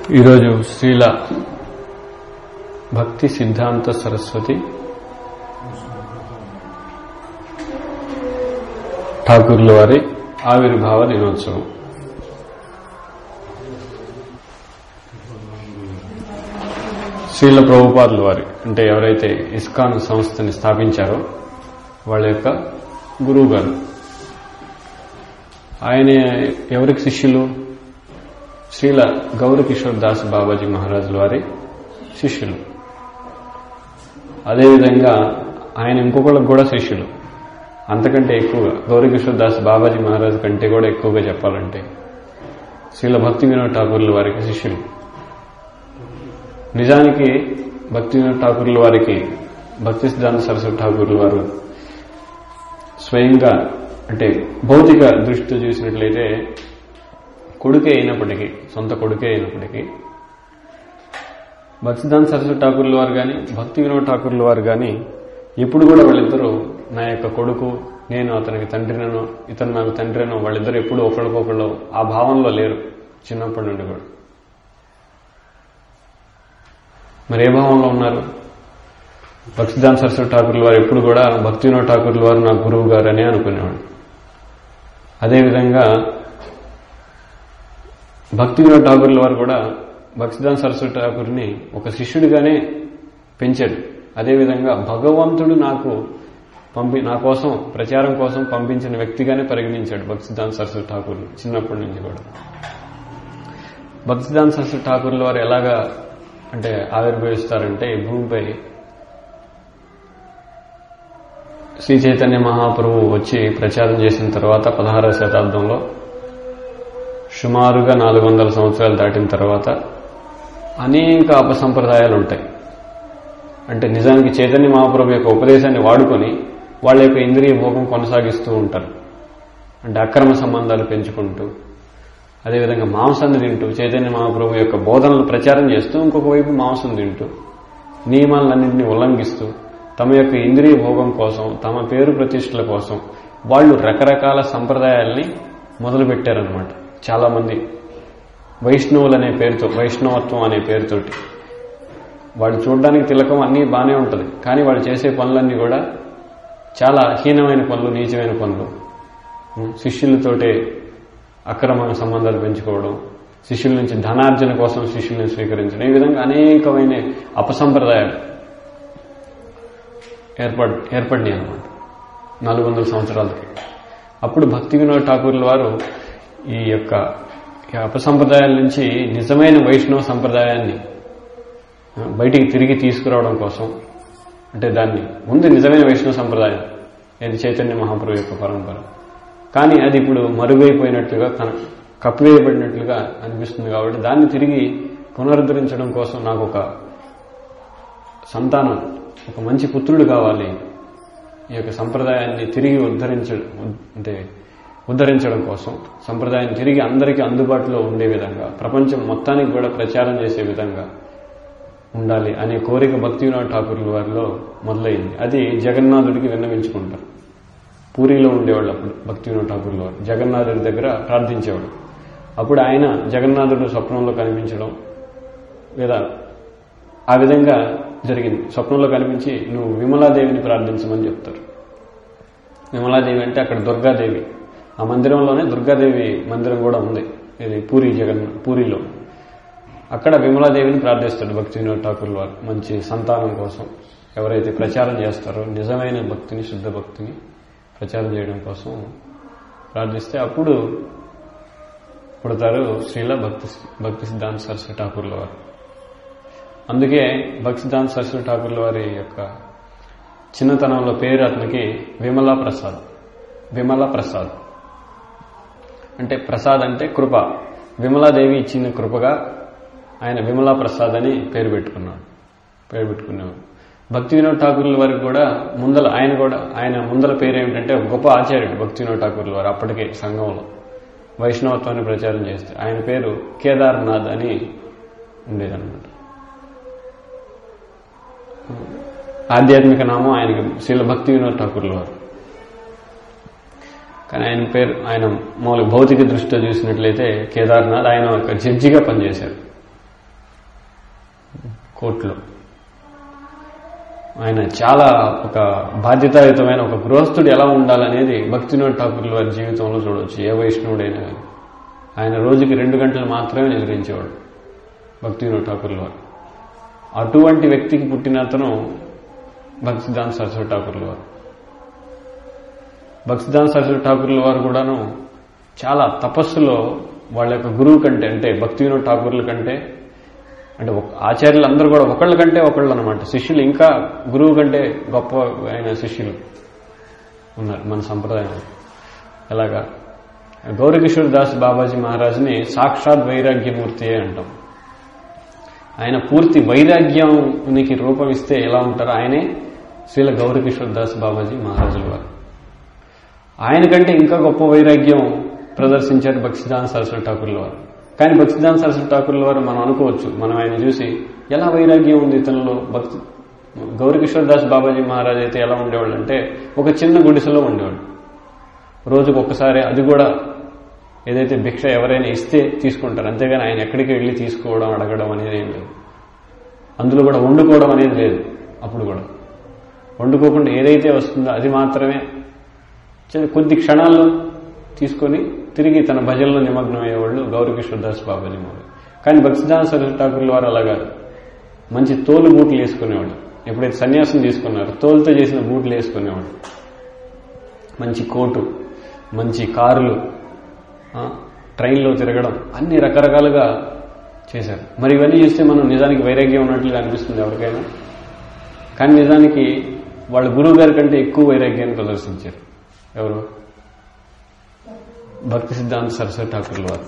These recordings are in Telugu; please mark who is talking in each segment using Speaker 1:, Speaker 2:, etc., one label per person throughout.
Speaker 1: ఈరోజు శ్రీల భక్తి సిద్ధాంత సరస్వతి ఠాకూర్ల వారి ఆవిర్భావ దినోత్సవం శ్రీల ప్రభుపాదుల వారి అంటే ఎవరైతే ఇస్కాన్ సంస్థని స్థాపించారో వాళ్ళ యొక్క గురువు గారు ఆయన ఎవరికి శిష్యులు శ్రీల గౌరకిషోర్ దాస్ బాబాజీ మహారాజుల వారి శిష్యులు అదేవిధంగా ఆయన ఇంకొకళ్ళకి కూడా శిష్యులు అంతకంటే ఎక్కువగా గౌరకిషోర్ దాస్ బాబాజీ మహారాజు కంటే కూడా ఎక్కువగా చెప్పాలంటే శ్రీల భక్తి వినోద్ ఠాకూర్ల వారికి శిష్యులు నిజానికి భక్తి వినోద్ ఠాకూర్ల వారికి భక్తి సిద్ధాంత సరస్వతి ఠాకూర్ల వారు స్వయంగా అంటే భౌతిక దృష్టితో చూసినట్లయితే కొడుకే అయినప్పటికీ సొంత కొడుకే అయినప్పటికీ భక్తిదాన్ సరస్వతి ఠాకూర్ల వారు కానీ భక్తి వినోద్ ఠాకూర్ల వారు కానీ ఎప్పుడు కూడా వాళ్ళిద్దరూ నా యొక్క కొడుకు నేను అతనికి తండ్రినో ఇతను నాకు తండ్రినో వాళ్ళిద్దరూ ఎప్పుడు ఒకరికొకళ్ళు ఆ భావంలో లేరు చిన్నప్పటి నుండి కూడా మరి ఏ భావంలో ఉన్నారు భక్తిదాన్ సరస్వతి ఠాకూర్ల వారు ఎప్పుడు కూడా భక్తి వినోద్ ఠాకూర్ల వారు నా గురువు గారని అనుకునేవాడు అదేవిధంగా భక్తి వినోద్ ఠాకూర్ల వారు కూడా భక్తిదాన్ సరస్వతి ఠాకూర్ని ఒక శిష్యుడిగానే పెంచాడు అదేవిధంగా భగవంతుడు నాకు పంపి నా కోసం ప్రచారం కోసం పంపించిన వ్యక్తిగానే పరిగణించాడు భక్తిదాన్ సరస్వతి ఠాకూర్ని చిన్నప్పటి నుంచి కూడా భక్తిదాన్ సరస్వతి ఠాకూర్ల వారు ఎలాగా అంటే ఆవిర్భవిస్తారంటే ఈ భూమిపై శ్రీ చైతన్య మహాప్రభు వచ్చి ప్రచారం చేసిన తర్వాత పదహారవ శతాబ్దంలో సుమారుగా నాలుగు వందల సంవత్సరాలు దాటిన తర్వాత అనేక అపసంప్రదాయాలు ఉంటాయి అంటే నిజానికి చైతన్య మహాప్రభు యొక్క ఉపదేశాన్ని వాడుకొని వాళ్ళ యొక్క ఇంద్రియ భోగం కొనసాగిస్తూ ఉంటారు అంటే అక్రమ సంబంధాలు పెంచుకుంటూ అదేవిధంగా మాంసాన్ని తింటూ చైతన్య మహాప్రభు యొక్క బోధనలు ప్రచారం చేస్తూ ఇంకొక వైపు మాంసం తింటూ నియమాలన్నింటినీ ఉల్లంఘిస్తూ తమ యొక్క ఇంద్రియ భోగం కోసం తమ పేరు ప్రతిష్టల కోసం వాళ్ళు రకరకాల సంప్రదాయాల్ని మొదలుపెట్టారనమాట చాలా మంది వైష్ణవులు అనే పేరుతో వైష్ణవత్వం అనే పేరుతోటి వాళ్ళు చూడడానికి తిలకం అన్నీ బాగానే ఉంటుంది కానీ వాళ్ళు చేసే పనులన్నీ కూడా చాలా హీనమైన పనులు నీచమైన పనులు శిష్యులతోటే అక్రమ సంబంధాలు పెంచుకోవడం శిష్యుల నుంచి ధనార్జన కోసం శిష్యులను స్వీకరించడం ఈ విధంగా అనేకమైన అపసంప్రదాయాలు ఏర్పడ్ ఏర్పడినాయి అనమాట నాలుగు వందల సంవత్సరాలకి అప్పుడు భక్తి వినోద్ ఠాకూర్ల వారు ఈ యొక్క అపసంప్రదాయాల నుంచి నిజమైన వైష్ణవ సంప్రదాయాన్ని బయటికి తిరిగి తీసుకురావడం కోసం అంటే దాన్ని ముందు నిజమైన వైష్ణవ సంప్రదాయం ఏది చైతన్య మహాప్రభు యొక్క పరంపర కానీ అది ఇప్పుడు మరుగైపోయినట్లుగా కప్పివేయబడినట్లుగా అనిపిస్తుంది కాబట్టి దాన్ని తిరిగి పునరుద్ధరించడం కోసం నాకు ఒక సంతానం ఒక మంచి పుత్రుడు కావాలి ఈ యొక్క సంప్రదాయాన్ని తిరిగి ఉద్ధరించ అంటే ఉద్ధరించడం కోసం సంప్రదాయాన్ని తిరిగి అందరికీ అందుబాటులో ఉండే విధంగా ప్రపంచం మొత్తానికి కూడా ప్రచారం చేసే విధంగా ఉండాలి అనే కోరిక భక్తి వినోద్ ఠాకూర్ల వారిలో మొదలైంది అది జగన్నాథుడికి విన్నవించుకుంటారు పూరిలో ఉండేవాళ్ళు అప్పుడు భక్తి వినోద్ ఠాకూర్ల వారు జగన్నాథుడి దగ్గర ప్రార్థించేవాడు అప్పుడు ఆయన జగన్నాథుడు స్వప్నంలో కనిపించడం లేదా ఆ విధంగా జరిగింది స్వప్నంలో కనిపించి నువ్వు విమలాదేవిని ప్రార్థించమని చెప్తారు విమలాదేవి అంటే అక్కడ దుర్గాదేవి ఆ మందిరంలోనే దుర్గాదేవి మందిరం కూడా ఉంది ఇది పూరి జగన్ పూరిలో అక్కడ విమలాదేవిని ప్రార్థిస్తాడు భక్తి వినోద్ ఠాకూర్ వారు మంచి సంతానం కోసం ఎవరైతే ప్రచారం చేస్తారో నిజమైన భక్తిని శుద్ధ భక్తిని ప్రచారం చేయడం కోసం ప్రార్థిస్తే అప్పుడు పుడతారు శ్రీల భక్తి భక్తి సిద్ధాంత సరస్వతి ఠాకూర్ల వారు అందుకే భక్తి సిద్ధాంత సరస్వతి ఠాకూర్ల వారి యొక్క చిన్నతనంలో పేరు అతనికి విమలా ప్రసాద్ విమల ప్రసాద్ అంటే ప్రసాద్ అంటే కృప విమలాదేవి ఇచ్చిన కృపగా ఆయన విమలా ప్రసాద్ అని పేరు పెట్టుకున్నాడు పేరు పెట్టుకునేవాడు భక్తి వినోద్ ఠాకూర్ల వారికి కూడా ముందల ఆయన కూడా ఆయన ముందల పేరు ఏమిటంటే గొప్ప ఆచార్యుడు భక్తి వినోద్ ఠాకూర్ల వారు అప్పటికే సంఘంలో వైష్ణవత్వాన్ని ప్రచారం చేస్తే ఆయన పేరు కేదార్నాథ్ అని ఉండేదన్నమాట ఆధ్యాత్మిక నామం ఆయనకి శ్రీల భక్తి వినోద్ ఠాకూర్ల వారు కానీ ఆయన పేరు ఆయన మౌలిక భౌతిక దృష్టితో చూసినట్లయితే కేదార్నాథ్ ఆయన ఒక జడ్జిగా పనిచేశారు కోర్టులో ఆయన చాలా ఒక బాధ్యతాయుతమైన ఒక గృహస్థుడు ఎలా ఉండాలనేది భక్తినోడ్ ఠాకూర్ల వారి జీవితంలో చూడవచ్చు ఏ వైష్ణవుడైనా కానీ ఆయన రోజుకి రెండు గంటలు మాత్రమే నిద్రించేవాడు భక్తినోడ్ ఠాకూర్ల వారు అటువంటి వ్యక్తికి పుట్టిన అతను భక్తిదాన్ సరస్వతి ఠాకూర్ల వారు భక్తిదాన్ సరస్వతి ఠాకూర్ల వారు కూడాను చాలా తపస్సులో వాళ్ళ యొక్క గురువు కంటే అంటే భక్తి వినోద్ ఠాకూర్ల కంటే అంటే ఒక- ఆచార్యులు అందరూ కూడా ఒకళ్ళ కంటే ఒకళ్ళు అనమాట శిష్యులు ఇంకా గురువు కంటే గొప్ప అయిన శిష్యులు ఉన్నారు మన సంప్రదాయం ఎలాగా గౌరకిషోర్ దాస్ బాబాజీ మహారాజ్ని సాక్షాత్ వైరాగ్యమూర్తి అంటాం ఆయన పూర్తి వైరాగ్యానికి రూపం ఇస్తే ఎలా ఉంటారో ఆయనే శ్రీల గౌరకిషోర్ దాస్ బాబాజీ మహారాజుల వారు ఆయన కంటే ఇంకా గొప్ప వైరాగ్యం ప్రదర్శించారు భక్తిదాన్ సరస్వతి ఠాకూర్ల వారు కానీ భక్తిదాన్ సరస్వతి ఠాకూర్ల వారు మనం అనుకోవచ్చు మనం ఆయన చూసి ఎలా వైరాగ్యం ఉంది ఇతనిలో భక్తి గౌరకిషోర్ దాస్ బాబాజీ మహారాజ్ అయితే ఎలా ఉండేవాళ్ళు అంటే ఒక చిన్న గుడిసెలో ఉండేవాడు రోజుకు ఒక్కసారి అది కూడా ఏదైతే భిక్ష ఎవరైనా ఇస్తే తీసుకుంటారు అంతేగాని ఆయన ఎక్కడికి వెళ్ళి తీసుకోవడం అడగడం అనేది ఏం లేదు అందులో కూడా వండుకోవడం అనేది లేదు అప్పుడు కూడా వండుకోకుండా ఏదైతే వస్తుందో అది మాత్రమే చిన్న- కొద్ది క్షణాల్లో తీసుకొని తిరిగి తన భజనలో నిమగ్నం అయ్యేవాళ్ళు గౌరకిషోర్ దాస్ బాబాజీ మహారాజ్ కానీ భక్తిదాన సరస్వతి ఠాకూర్ల వారు అలాగా మంచి తోలు బూట్లు వేసుకునేవాడు ఎప్పుడైతే సన్యాసం తీసుకున్నారో తోలుతో చేసిన బూట్లు వేసుకునేవాడు మంచి కోటు మంచి కారులు ఆ, ట్రైన్లో తిరగడం అన్ని రకరకాలుగా చేశారు మరి ఇవన్నీ చూస్తే మనం నిజానికి వైరాగ్యం ఉన్నట్లుగా అనిపిస్తుంది ఎవరికైనా కానీ నిజానికి వాళ్ళ గురువు గారి కంటే ఎక్కువ వైరాగ్యాన్ని ప్రదర్శించారు ఎవరు భక్తి సిద్ధాంత సరస్వతి ఠాకూర్ల వారు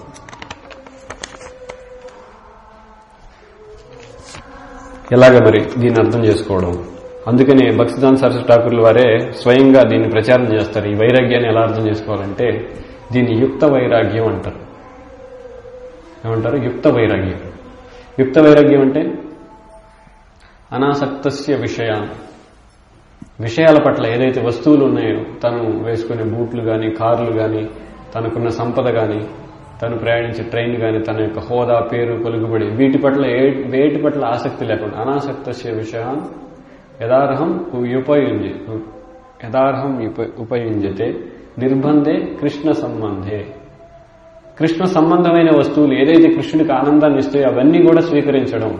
Speaker 1: ఎలాగ మరి దీన్ని అర్థం చేసుకోవడం అందుకనే భక్తిదాన్ సరస్వతి ఠాకూర్ల వారే స్వయంగా దీన్ని ప్రచారం చేస్తారు ఈ వైరాగ్యాన్ని ఎలా అర్థం చేసుకోవాలంటే దీన్ని యుక్త వైరాగ్యం అంటారు ఏమంటారు యుక్త వైరాగ్యం యుక్త వైరాగ్యం అంటే అనాసక్తస్య విషయాన్ని విషయాల పట్ల ఏదైతే వస్తువులు ఉన్నాయో తను వేసుకునే బూట్లు కానీ కార్లు కానీ తనకున్న సంపద కానీ తను ప్రయాణించే ట్రైన్ కానీ తన యొక్క హోదా పేరు పలుకుబడి వీటి పట్ల ఏ- వేటి పట్ల ఆసక్తి లేకుండా అనాసక్తస్య విషయాన్ యథార్హం ఉపయుంజ యథార్హం ఉప- ఉపయుంజతే నిర్బంధే కృష్ణ సంబంధే కృష్ణ సంబంధమైన వస్తువులు ఏదైతే కృష్ణుడికి ఆనందాన్ని ఇస్తాయో అవన్నీ కూడా స్వీకరించడం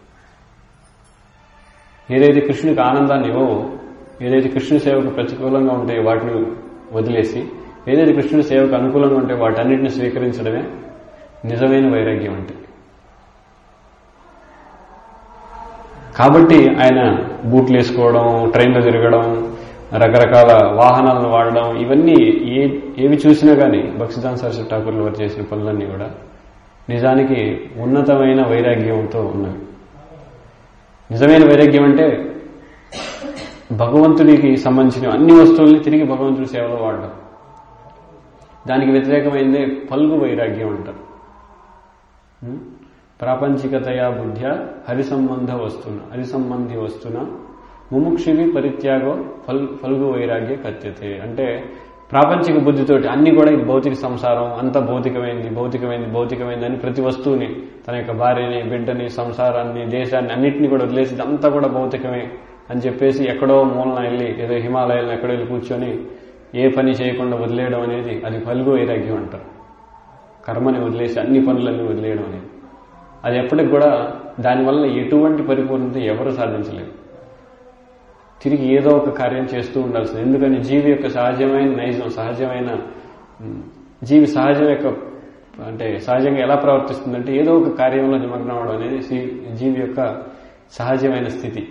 Speaker 1: ఏదైతే కృష్ణుడికి ఆనందాన్ని ఇవ్వవో ఏదైతే కృష్ణుని సేవకు ప్రతికూలంగా ఉంటాయో వాటిని వదిలేసి ఏదైతే కృష్ణుని సేవకు అనుకూలంగా ఉంటే వాటన్నిటిని స్వీకరించడమే నిజమైన వైరాగ్యం అంటే కాబట్టి ఆయన బూట్లు వేసుకోవడం ట్రైన్లో తిరగడం రకరకాల వాహనాలను వాడడం ఇవన్నీ ఏ ఏవి చూసినా కానీ భక్సిదాన్ సరస్వతి ఠాకూర్లు వారు చేసిన పనులన్నీ కూడా నిజానికి ఉన్నతమైన వైరాగ్యంతో ఉన్నవి నిజమైన వైరాగ్యం అంటే భగవంతుడికి సంబంధించిన అన్ని వస్తువుల్ని తిరిగి భగవంతుడి సేవలో వాడడం దానికి వ్యతిరేకమైందే పల్గు వైరాగ్యం అంటారు ఉం? ప్రాపంచికతయా బుద్ధ్య హరి సంబంధ వస్తున హరి సంబంధి వస్తున ముముక్షివి పరిత్యాగో ఫల్ ఫల్గు వైరాగ్య కత్యతే అంటే ప్రాపంచిక బుద్ధితోటి అన్ని కూడా ఇది భౌతిక సంసారం అంత భౌతికమైంది భౌతికమైంది భౌతికమైంది అని ప్రతి వస్తువుని తన యొక్క భార్యని బిడ్డని సంసారాన్ని దేశాన్ని అన్నింటినీ కూడా వదిలేసి ఇదంతా కూడా భౌతికమే అని చెప్పేసి ఎక్కడో మూలన వెళ్ళి ఏదో హిమాలయాలను ఎక్కడో వెళ్ళి కూర్చొని ఏ పని చేయకుండా వదిలేయడం అనేది అది ఫల్గు వైరాగ్యం అంటారు కర్మని వదిలేసి అన్ని పనులన్నీ వదిలేయడం అనేది అది ఎప్పటికి కూడా దానివల్ల ఎటువంటి పరిపూర్ణత ఎవరు సాధించలేరు తిరిగి ఏదో ఒక కార్యం చేస్తూ ఉండాల్సింది ఎందుకని జీవి యొక్క సహజమైన నైజం సహజమైన ఉమ్, జీవి సహజం యొక్క అంటే సహజంగా ఎలా ప్రవర్తిస్తుందంటే ఏదో ఒక కార్యంలో నిమగ్నం అవడం అనేది జీ- జీవి యొక్క సహజమైన స్థితి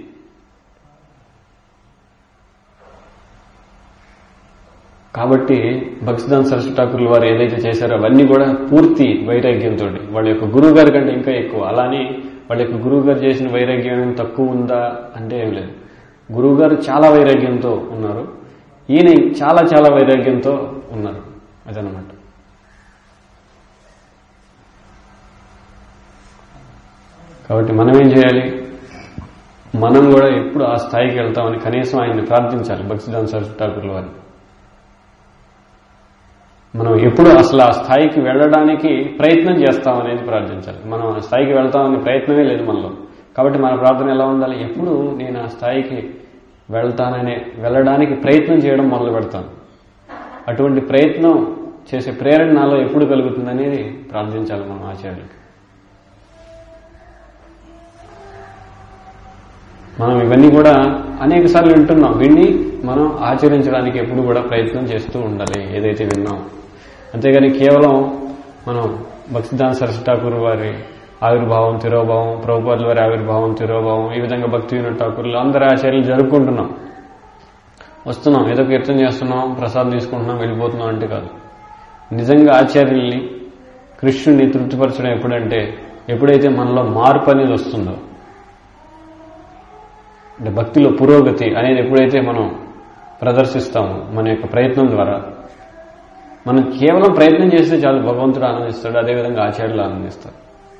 Speaker 1: కాబట్టి భక్తిదాన్ సరస్వతి ఠాకూర్ల వారు ఏదైతే చేశారో అవన్నీ కూడా పూర్తి వైరాగ్యంతో వాళ్ళ యొక్క గురువు గారి కంటే ఇంకా ఎక్కువ అలానే వాళ్ళ యొక్క గురువు గారు చేసిన వైరాగ్యం ఏమైనా తక్కువ ఉందా అంటే ఏం లేదు గురువు గారు చాలా వైరాగ్యంతో ఉన్నారు ఈయన చాలా చాలా వైరాగ్యంతో ఉన్నారు అదనమాట కాబట్టి మనం ఏం చేయాలి మనం కూడా ఎప్పుడు ఆ స్థాయికి వెళ్తామని కనీసం ఆయన్ని ప్రార్థించాలి భక్తిదాన్ సరస్వతి ఠాకూర్ల వారిని మనం ఎప్పుడు అసలు ఆ స్థాయికి వెళ్ళడానికి ప్రయత్నం చేస్తామనేది ప్రార్థించాలి మనం ఆ స్థాయికి వెళ్తామనే ప్రయత్నమే లేదు మనలో కాబట్టి మన ప్రార్థన ఎలా ఉండాలి ఎప్పుడు నేను ఆ స్థాయికి వెళ్తాననే వెళ్ళడానికి ప్రయత్నం చేయడం మొదలు పెడతాను అటువంటి ప్రయత్నం చేసే ప్రేరణ నాలో ఎప్పుడు కలుగుతుందనేది ప్రార్థించాలి మనం ఆచార్యులకి మనం ఇవన్నీ కూడా అనేక సార్లు వింటున్నాం విని మనం ఆచరించడానికి ఎప్పుడు కూడా ప్రయత్నం చేస్తూ ఉండాలి ఏదైతే విన్నాం అంతేగాని కేవలం మనం భక్తిదాన్ సరస్వతి ఠాకూర్ వారి ఆవిర్భావం తిరోభావం ప్రభుపాదుల వారి ఆవిర్భావం తిరోభావం ఈ విధంగా భక్తి వినోద్ ఠాకూర్లు అందరి ఆచార్యులు జరుపుకుంటున్నాం వస్తున్నాం ఏదో కీర్తన చేస్తున్నాం ప్రసాదం తీసుకుంటున్నాం వెళ్ళిపోతున్నాం అంటే కాదు నిజంగా ఆచార్యుల్ని కృష్ణుని తృప్తిపరచడం ఎప్పుడంటే ఎప్పుడైతే మనలో మార్పు అనేది వస్తుందో అంటే భక్తిలో పురోగతి అనేది ఎప్పుడైతే మనం ప్రదర్శిస్తామో మన యొక్క ప్రయత్నం ద్వారా మనం కేవలం ప్రయత్నం చేస్తే చాలు భగవంతుడు ఆనందిస్తాడు అదేవిధంగా ఆచార్యులు ఆనందిస్తారు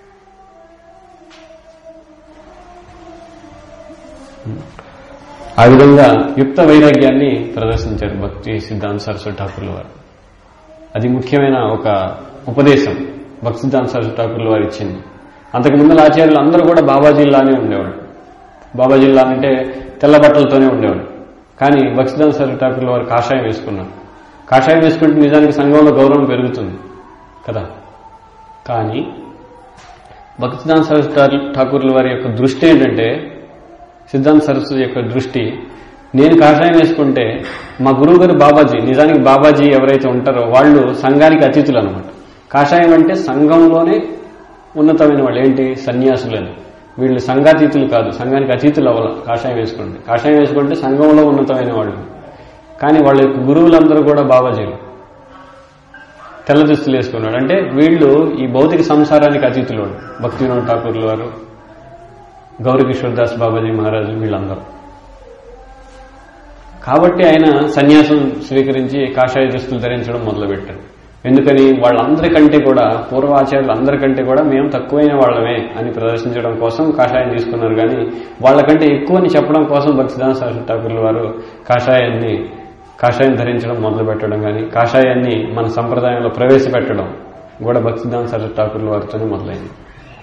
Speaker 1: ఆ విధంగా యుక్త వైరాగ్యాన్ని ప్రదర్శించారు భక్తి సిద్ధాంత సరస్వతి ఠాకూర్ల వారు అది ముఖ్యమైన ఒక ఉపదేశం భక్తి సిద్ధాంత సరస్వతి ఠాకూర్ల వారు ఇచ్చింది అంతకు ముందర ఆచార్యులు అందరూ కూడా బాబాజీలానే ఉండేవాడు బాబాజీలా అంటే తెల్ల బట్టలతోనే ఉండేవాడు కానీ భక్తిదాన్ సరస్వతి ఠాకూర్ల వారు కాషాయం వేసుకున్నారు కాషాయం వేసుకుంటే నిజానికి సంఘంలో గౌరవం పెరుగుతుంది కదా కానీ భక్తిదాన్ సరస్వతి ఠాకూర్ల వారి యొక్క దృష్టి ఏంటంటే సిద్ధాంత సరస్వతి యొక్క దృష్టి నేను కాషాయం వేసుకుంటే మా గురువు గారు బాబాజీ నిజానికి బాబాజీ ఎవరైతే ఉంటారో వాళ్ళు సంఘానికి అతిథులు అనమాట కాషాయం అంటే సంఘంలోనే ఉన్నతమైన వాళ్ళు ఏంటి సన్యాసులని వీళ్ళు సంఘాతీతులు కాదు సంఘానికి అతీతులు అవ్వాల కాషాయం వేసుకుంటే కాషాయం వేసుకుంటే సంఘంలో ఉన్నతమైన వాళ్ళు కానీ వాళ్ళ యొక్క గురువులందరూ కూడా బాబాజీలు తెల్ల దుస్తులు వేసుకున్నాడు అంటే వీళ్ళు ఈ భౌతిక సంసారానికి అతీతులు వాళ్ళు భక్తి వినోద్ ఠాకూర్ల వారు గౌరీ కిషోర్ దాస్ బాబాజీ మహారాజు వీళ్ళందరూ కాబట్టి ఆయన సన్యాసం స్వీకరించి కాషాయ దుస్తులు ధరించడం మొదలుపెట్టారు ఎందుకని వాళ్ళందరికంటే కూడా పూర్వాచార్యులు అందరికంటే కూడా మేము తక్కువైన వాళ్ళమే అని ప్రదర్శించడం కోసం కాషాయం తీసుకున్నారు కానీ వాళ్ళకంటే ఎక్కువ అని చెప్పడం కోసం భక్తిదాన సరస్వతి ఠాకూర్ల వారు కాషాయాన్ని కాషాయం ధరించడం మొదలు పెట్టడం కానీ కాషాయాన్ని మన సంప్రదాయంలో ప్రవేశపెట్టడం కూడా భక్తిదాన సరస్వతి ఠాకూర్ల వారితోనే మొదలైంది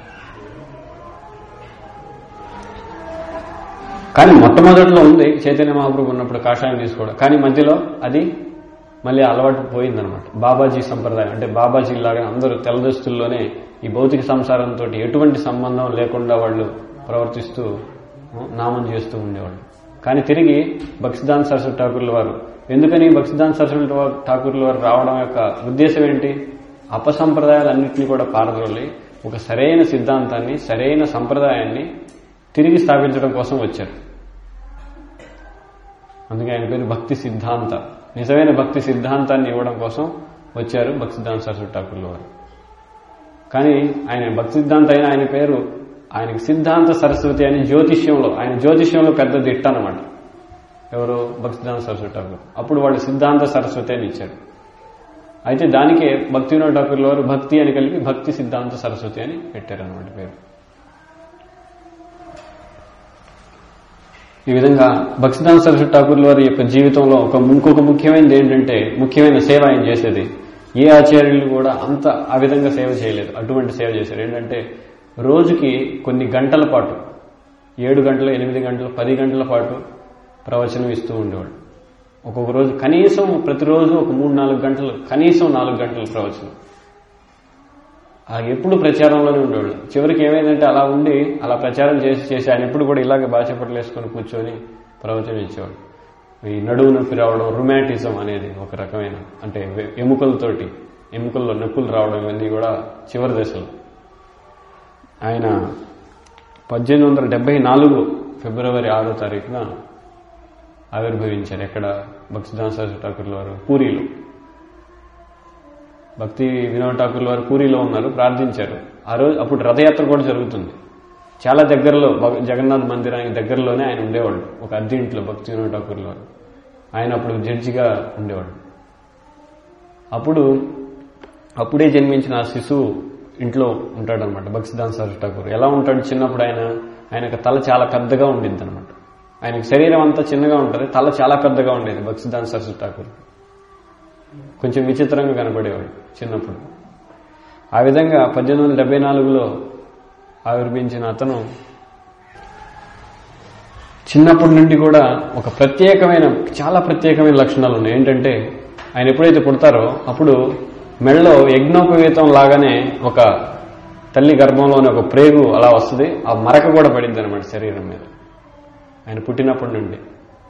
Speaker 1: కానీ మొట్టమొదటిలో ఉంది చైతన్య మహాప్రభు ఉన్నప్పుడు కాషాయం తీసుకోవడం కానీ మధ్యలో అది మళ్ళీ అలవాటు పోయిందనమాట బాబాజీ సంప్రదాయం అంటే బాబాజీ లాగా అందరూ తెల్లదస్తుల్లోనే ఈ భౌతిక సంసారంతో ఎటువంటి సంబంధం లేకుండా వాళ్ళు ప్రవర్తిస్తూ నామం చేస్తూ ఉండేవాళ్ళు కానీ తిరిగి భక్సిదాన్ సరస్వతి ఠాకూర్ల వారు ఎందుకని భక్సిదాన్ సరస్వతి ఠాకూర్ల వారు రావడం యొక్క ఉద్దేశం ఏంటి అపసంప్రదాయాలన్నింటినీ కూడా పారదోలి ఒక సరైన సిద్ధాంతాన్ని సరైన సంప్రదాయాన్ని తిరిగి స్థాపించడం కోసం వచ్చారు అందుకే ఆయన పేరు భక్తి సిద్ధాంత నిజమైన భక్తి సిద్ధాంతాన్ని ఇవ్వడం కోసం వచ్చారు భక్తి సిద్ధాంత సరస్వతి ఠాకూర్ల వారు కానీ ఆయన భక్తి సిద్ధాంత అయిన ఆయన పేరు ఆయనకి సిద్ధాంత సరస్వతి అని జ్యోతిష్యంలో ఆయన జ్యోతిష్యంలో పెద్ద దిట్ట అనమాట ఎవరు భక్తి సిద్ధాంత సరస్వతి ఠాకూర్ అప్పుడు వాళ్ళు సిద్ధాంత సరస్వతి అని ఇచ్చారు అయితే దానికే భక్తి వినోద్ ఠాకూర్ల వారు భక్తి అని కలిపి భక్తి సిద్ధాంత సరస్వతి అని పెట్టారనమాట పేరు ఈ విధంగా భక్తిదాన సరస్వతి ఠాకూర్ల వారి యొక్క జీవితంలో ఒక ఇంకొక ముఖ్యమైనది ఏంటంటే ముఖ్యమైన సేవ ఆయన చేసేది ఏ ఆచార్యులు కూడా అంత ఆ విధంగా సేవ చేయలేదు అటువంటి సేవ చేశారు ఏంటంటే రోజుకి కొన్ని గంటల పాటు ఏడు గంటలు ఎనిమిది గంటలు పది గంటల పాటు ప్రవచనం ఇస్తూ ఉండేవాడు ఒక్కొక్క రోజు కనీసం ప్రతిరోజు ఒక మూడు నాలుగు గంటలు కనీసం నాలుగు గంటల ప్రవచనం ఆ ఎప్పుడు ప్రచారంలోనే ఉండేవాళ్ళు చివరికి ఏమైందంటే అలా ఉండి అలా ప్రచారం చేసి చేసి ఆయన ఎప్పుడు కూడా ఇలాగే బాచపట్లు వేసుకొని కూర్చొని ప్రవచనం ఇచ్చేవాడు ఈ నడువు నొప్పి రావడం రొమాటిజం అనేది ఒక రకమైన అంటే ఎముకలతోటి ఎముకల్లో నొప్పులు రావడం ఇవన్నీ కూడా చివరి దశలో ఆయన పద్దెనిమిది వందల డెబ్బై నాలుగు ఫిబ్రవరి ఆరో తారీఖున ఆవిర్భవించారు ఎక్కడ భక్తిదాన్ సరస్వతి ఠాకూర్ల వారు పూరిలో భక్తి వినోద్ ఠాకూర్ల వారు పూరిలో ఉన్నారు ప్రార్థించారు ఆ రోజు అప్పుడు రథయాత్ర కూడా జరుగుతుంది చాలా దగ్గరలో జగన్నాథ్ మందిరానికి దగ్గరలోనే ఆయన ఉండేవాళ్ళు ఒక అద్దె ఇంట్లో భక్తి వినోద్ ఠాకూర్ల వారు ఆయన అప్పుడు జడ్జిగా ఉండేవాడు అప్పుడు అప్పుడే జన్మించిన ఆ శిశువు ఇంట్లో ఉంటాడనమాట భక్తిదాన్ సరస్వతి ఠాకూర్ ఎలా ఉంటాడు చిన్నప్పుడు ఆయన ఆయనకు తల చాలా పెద్దగా ఉండిద్ది అనమాట ఆయనకు శరీరం అంతా చిన్నగా ఉంటుంది తల చాలా పెద్దగా ఉండేది భక్తిదాన్ సరస్వతి ఠాకూర్ కొంచెం విచిత్రంగా కనపడేవాడు చిన్నప్పుడు ఆ విధంగా పద్దెనిమిది వందల డెబ్బై నాలుగులో ఆవిర్భించిన అతను చిన్నప్పటి నుండి కూడా ఒక ప్రత్యేకమైన చాలా ప్రత్యేకమైన లక్షణాలు ఉన్నాయి ఏంటంటే ఆయన ఎప్పుడైతే పుడతారో అప్పుడు మెడలో యజ్ఞోపవీతం లాగానే ఒక తల్లి గర్భంలోని ఒక ప్రేగు అలా వస్తుంది ఆ మరక కూడా పడింది అనమాట శరీరం మీద ఆయన పుట్టినప్పటి నుండి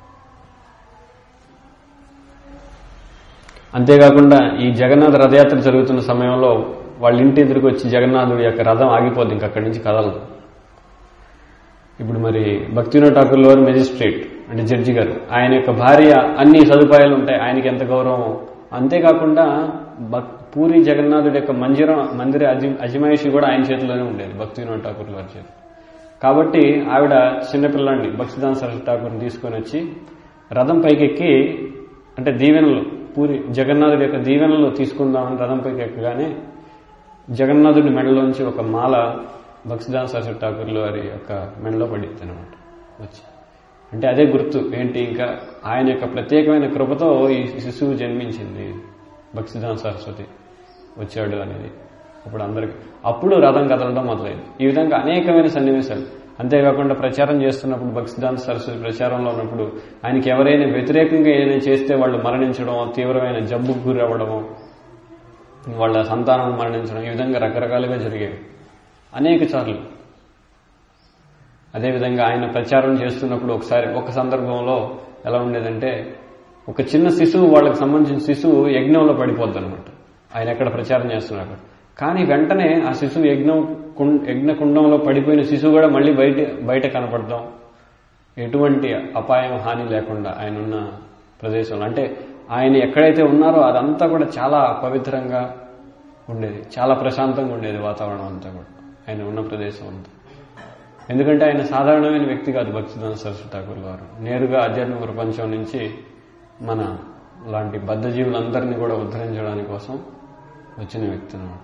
Speaker 1: అంతేకాకుండా ఈ జగన్నాథ రథయాత్ర జరుగుతున్న సమయంలో వాళ్ళ ఇంటి ఎదురుకు వచ్చి జగన్నాథుడి యొక్క రథం ఆగిపోద్ది ఇంక అక్కడి నుంచి కదలదు ఇప్పుడు మరి భక్తివినోద్ ఠాకూర్ లోవర్ మెజిస్ట్రేట్ అంటే జడ్జి గారు ఆయన యొక్క భార్య అన్ని సదుపాయాలు ఉంటాయి ఆయనకి ఎంత గౌరవం అంతేకాకుండా భక్- పూరి జగన్నాథుడి యొక్క మందిర మందిర అజి అజమాయిషి కూడా ఆయన చేతిలోనే ఉండేది భక్తి వినోద్ ఠాకూర్ వారి చేతి కాబట్టి ఆవిడ చిన్నపిల్లాడిని భక్తిదాన్ సరస్వతి ఠాకూర్ని తీసుకొని వచ్చి రథం పైకెక్కి అంటే దీవెనలు పూరి జగన్నాథుడి యొక్క దీవెనలు తీసుకుందామని రథం పైకి ఎక్కగానే జగన్నాథుడి మెడలోంచి ఒక మాల భక్తిదాన్ సరస్వతి ఠాకూర్లు వారి యొక్క మెడలో పడింది అనమాట వచ్చి అంటే అదే గుర్తు ఏంటి ఇంకా ఆయన యొక్క ప్రత్యేకమైన కృపతో ఈ శిశువు జన్మించింది భక్తిదాన్ సరస్వతి వచ్చాడు అనేది అప్పుడు అందరికి అప్పుడు రథం కదలడం మొదలైంది ఈ విధంగా అనేకమైన సన్నివేశాలు అంతేకాకుండా ప్రచారం చేస్తున్నప్పుడు భక్తిదాన్ సరస్వతి ప్రచారంలో ఉన్నప్పుడు ఆయనకి ఎవరైనా వ్యతిరేకంగా ఏదైనా చేస్తే వాళ్ళు మరణించడం తీవ్రమైన జబ్బుకు గురవ్వడము వాళ్ళ సంతానం మరణించడం ఈ విధంగా రకరకాలుగా జరిగేవి అనేక సార్లు అదేవిధంగా ఆయన ప్రచారం చేస్తున్నప్పుడు ఒకసారి ఒక సందర్భంలో ఎలా ఉండేదంటే ఒక చిన్న శిశువు వాళ్ళకి సంబంధించిన శిశువు యజ్ఞంలో పడిపోద్ది అనమాట ఆయన ఎక్కడ ప్రచారం చేస్తున్నారు కానీ వెంటనే ఆ శిశువు యజ్ఞం కుం- యజ్ఞ కుండంలో పడిపోయిన శిశువు కూడా మళ్ళీ బయట బయట కనపడదాం ఎటువంటి అపాయం హాని లేకుండా ఆయన ఉన్న ప్రదేశంలో అంటే ఆయన ఎక్కడైతే ఉన్నారో అదంతా కూడా చాలా పవిత్రంగా ఉండేది చాలా ప్రశాంతంగా ఉండేది వాతావరణం అంతా కూడా ఆయన ఉన్న ప్రదేశం అంతా ఎందుకంటే ఆయన సాధారణమైన వ్యక్తి కాదు భక్తిదాన సరస్వతి ఠాకూర్ గారు నేరుగా ఆధ్యాత్మిక ప్రపంచం నుంచి మన లాంటి బద్ధజీవులందరినీ కూడా ఉద్ధరించడానికి కోసం వచ్చిన వ్యక్తి అనమాట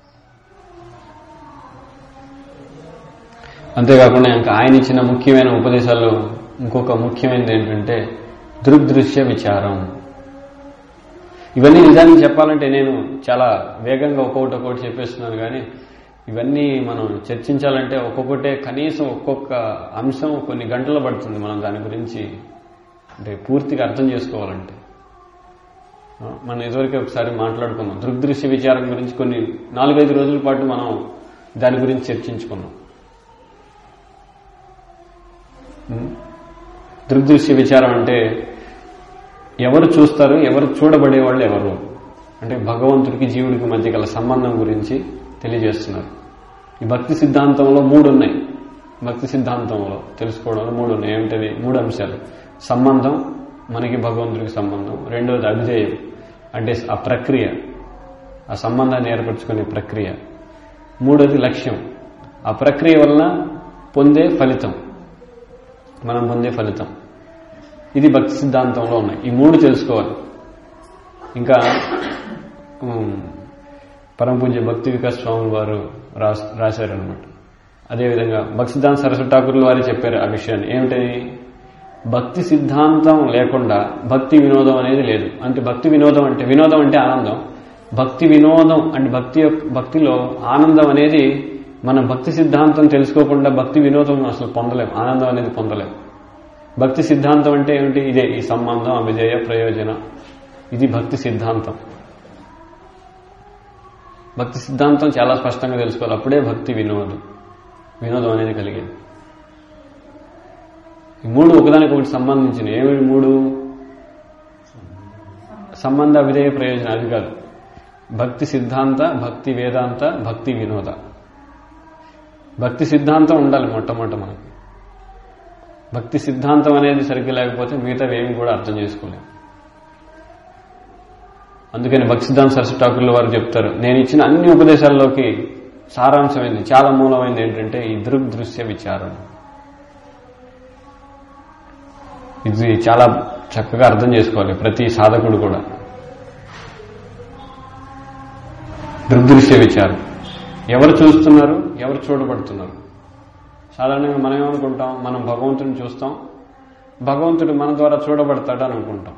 Speaker 1: అంతేకాకుండా ఇంకా ఆయన ఇచ్చిన ముఖ్యమైన ఉపదేశాల్లో ఇంకొక ముఖ్యమైనది ఏంటంటే దృగ్దృశ్య విచారం ఇవన్నీ నిజానికి చెప్పాలంటే నేను చాలా వేగంగా ఒక్కొక్కటి ఒక్కొక్కటి చెప్పేస్తున్నాను కానీ ఇవన్నీ మనం చర్చించాలంటే ఒక్కొక్కటే కనీసం ఒక్కొక్క అంశం కొన్ని గంటలు పడుతుంది మనం దాని గురించి అంటే పూర్తిగా అర్థం చేసుకోవాలంటే ఆ, మనం ఇదివరకే ఒకసారి మాట్లాడుకున్నాం దృగ్దృశ్య విచారం గురించి కొన్ని నాలుగైదు రోజుల పాటు మనం దాని గురించి చర్చించుకున్నాం ఉం? దృగ్దృశ్య విచారం అంటే ఎవరు చూస్తారు ఎవరు చూడబడే వాళ్ళు ఎవరు అంటే భగవంతుడికి జీవుడికి మధ్య గల సంబంధం గురించి తెలియజేస్తున్నారు ఈ భక్తి సిద్ధాంతంలో మూడు ఉన్నాయి భక్తి సిద్ధాంతంలో తెలుసుకోవడంలో మూడు ఉన్నాయి ఏమిటవి మూడు అంశాలు సంబంధం మనకి భగవంతుడికి సంబంధం రెండవది అభిధేయం అంటే ఆ ప్రక్రియ ఆ సంబంధాన్ని ఏర్పరచుకునే ప్రక్రియ మూడోది లక్ష్యం ఆ ప్రక్రియ వలన పొందే ఫలితం మనం పొందే ఫలితం ఇది భక్తి సిద్ధాంతంలో ఉన్నాయి ఈ మూడు తెలుసుకోవాలి ఇంకా ఉమ్, పరమ పూజ్య భక్తి వికాస్ స్వామి వారు రాస్ రాశారనమాట అదేవిధంగా భక్తి సిద్ధాంత సరస్వతి ఠాకూర్లు వారు చెప్పారు ఆ విషయాన్ని ఏమిటది భక్తి సిద్ధాంతం లేకుండా భక్తి వినోదం అనేది లేదు అంటే భక్తి వినోదం అంటే వినోదం అంటే ఆనందం భక్తి వినోదం అంటే భక్తి యొక్క భక్తిలో ఆనందం అనేది మన భక్తి సిద్ధాంతం తెలుసుకోకుండా భక్తి వినోదం అసలు పొందలేం ఆనందం అనేది పొందలేం భక్తి సిద్ధాంతం అంటే ఏమిటి ఇదే ఈ సంబంధం అభిజయ ప్రయోజన ఇది భక్తి సిద్ధాంతం భక్తి సిద్ధాంతం చాలా స్పష్టంగా తెలుసుకోవాలి అప్పుడే భక్తి వినోదం వినోదం అనేది కలిగేది ఈ మూడు ఒకదానికి ఒకటి సంబంధించిన ఏమి మూడు సంబంధ విధేయ ప్రయోజనం అది కాదు భక్తి సిద్ధాంత భక్తి వేదాంత భక్తి వినోద భక్తి సిద్ధాంతం ఉండాలి మొట్టమొదట మనకి భక్తి సిద్ధాంతం అనేది సరిగ్గా లేకపోతే మిగతావి ఏమి కూడా అర్థం చేసుకోలేము అందుకని భక్తి సిద్ధాంత సరస్వతి ఠాకూర్ల వారు చెప్తారు నేను ఇచ్చిన అన్ని ఉపదేశాల్లోకి సారాంశమైంది చాలా మూలమైంది ఏంటంటే ఈ దృగ్ దృశ్య విచారం ఇది చాలా చక్కగా అర్థం చేసుకోవాలి ప్రతి సాధకుడు కూడా దృగ్దృశ్య విచారం ఎవరు చూస్తున్నారు ఎవరు చూడబడుతున్నారు సాధారణంగా మనం ఏమనుకుంటాం మనం భగవంతుని చూస్తాం భగవంతుడు మన ద్వారా చూడబడతాడు అని అనుకుంటాం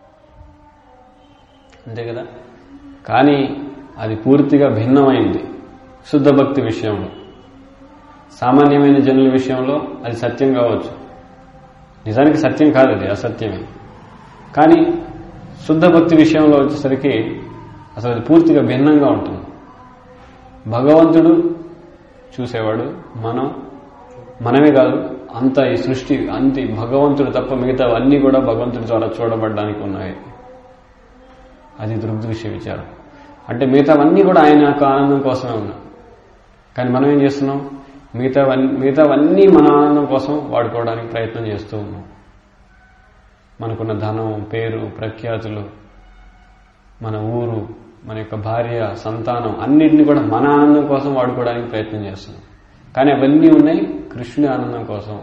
Speaker 1: అంతే కదా కానీ అది పూర్తిగా భిన్నమైంది శుద్ధ భక్తి విషయంలో సామాన్యమైన జనుల విషయంలో అది సత్యం కావచ్చు నిజానికి సత్యం కాదు అది అసత్యమే కానీ శుద్ధ భక్తి విషయంలో వచ్చేసరికి అసలు అది పూర్తిగా భిన్నంగా ఉంటుంది భగవంతుడు చూసేవాడు మనం మనమే కాదు అంత ఈ సృష్టి అంత ఈ భగవంతుడు తప్ప మిగతా అన్నీ కూడా భగవంతుడి ద్వారా చూడబడడానికి ఉన్నాయి అది దృగ్దృశ్య విచారం అంటే మిగతావన్నీ కూడా ఆయన యొక్క ఆనందం కోసమే ఉన్నాయి కానీ మనం ఏం చేస్తున్నాం మిగతావన్నీ మిగతావన్నీ మన ఆనందం కోసం వాడుకోవడానికి ప్రయత్నం చేస్తూ ఉన్నాం మనకున్న ధనం పేరు ప్రఖ్యాతులు మన ఊరు మన యొక్క భార్య సంతానం అన్నిటిని కూడా మన ఆనందం కోసం వాడుకోవడానికి ప్రయత్నం చేస్తున్నాం కానీ అవన్నీ ఉన్నాయి కృష్ణుడి ఆనందం కోసం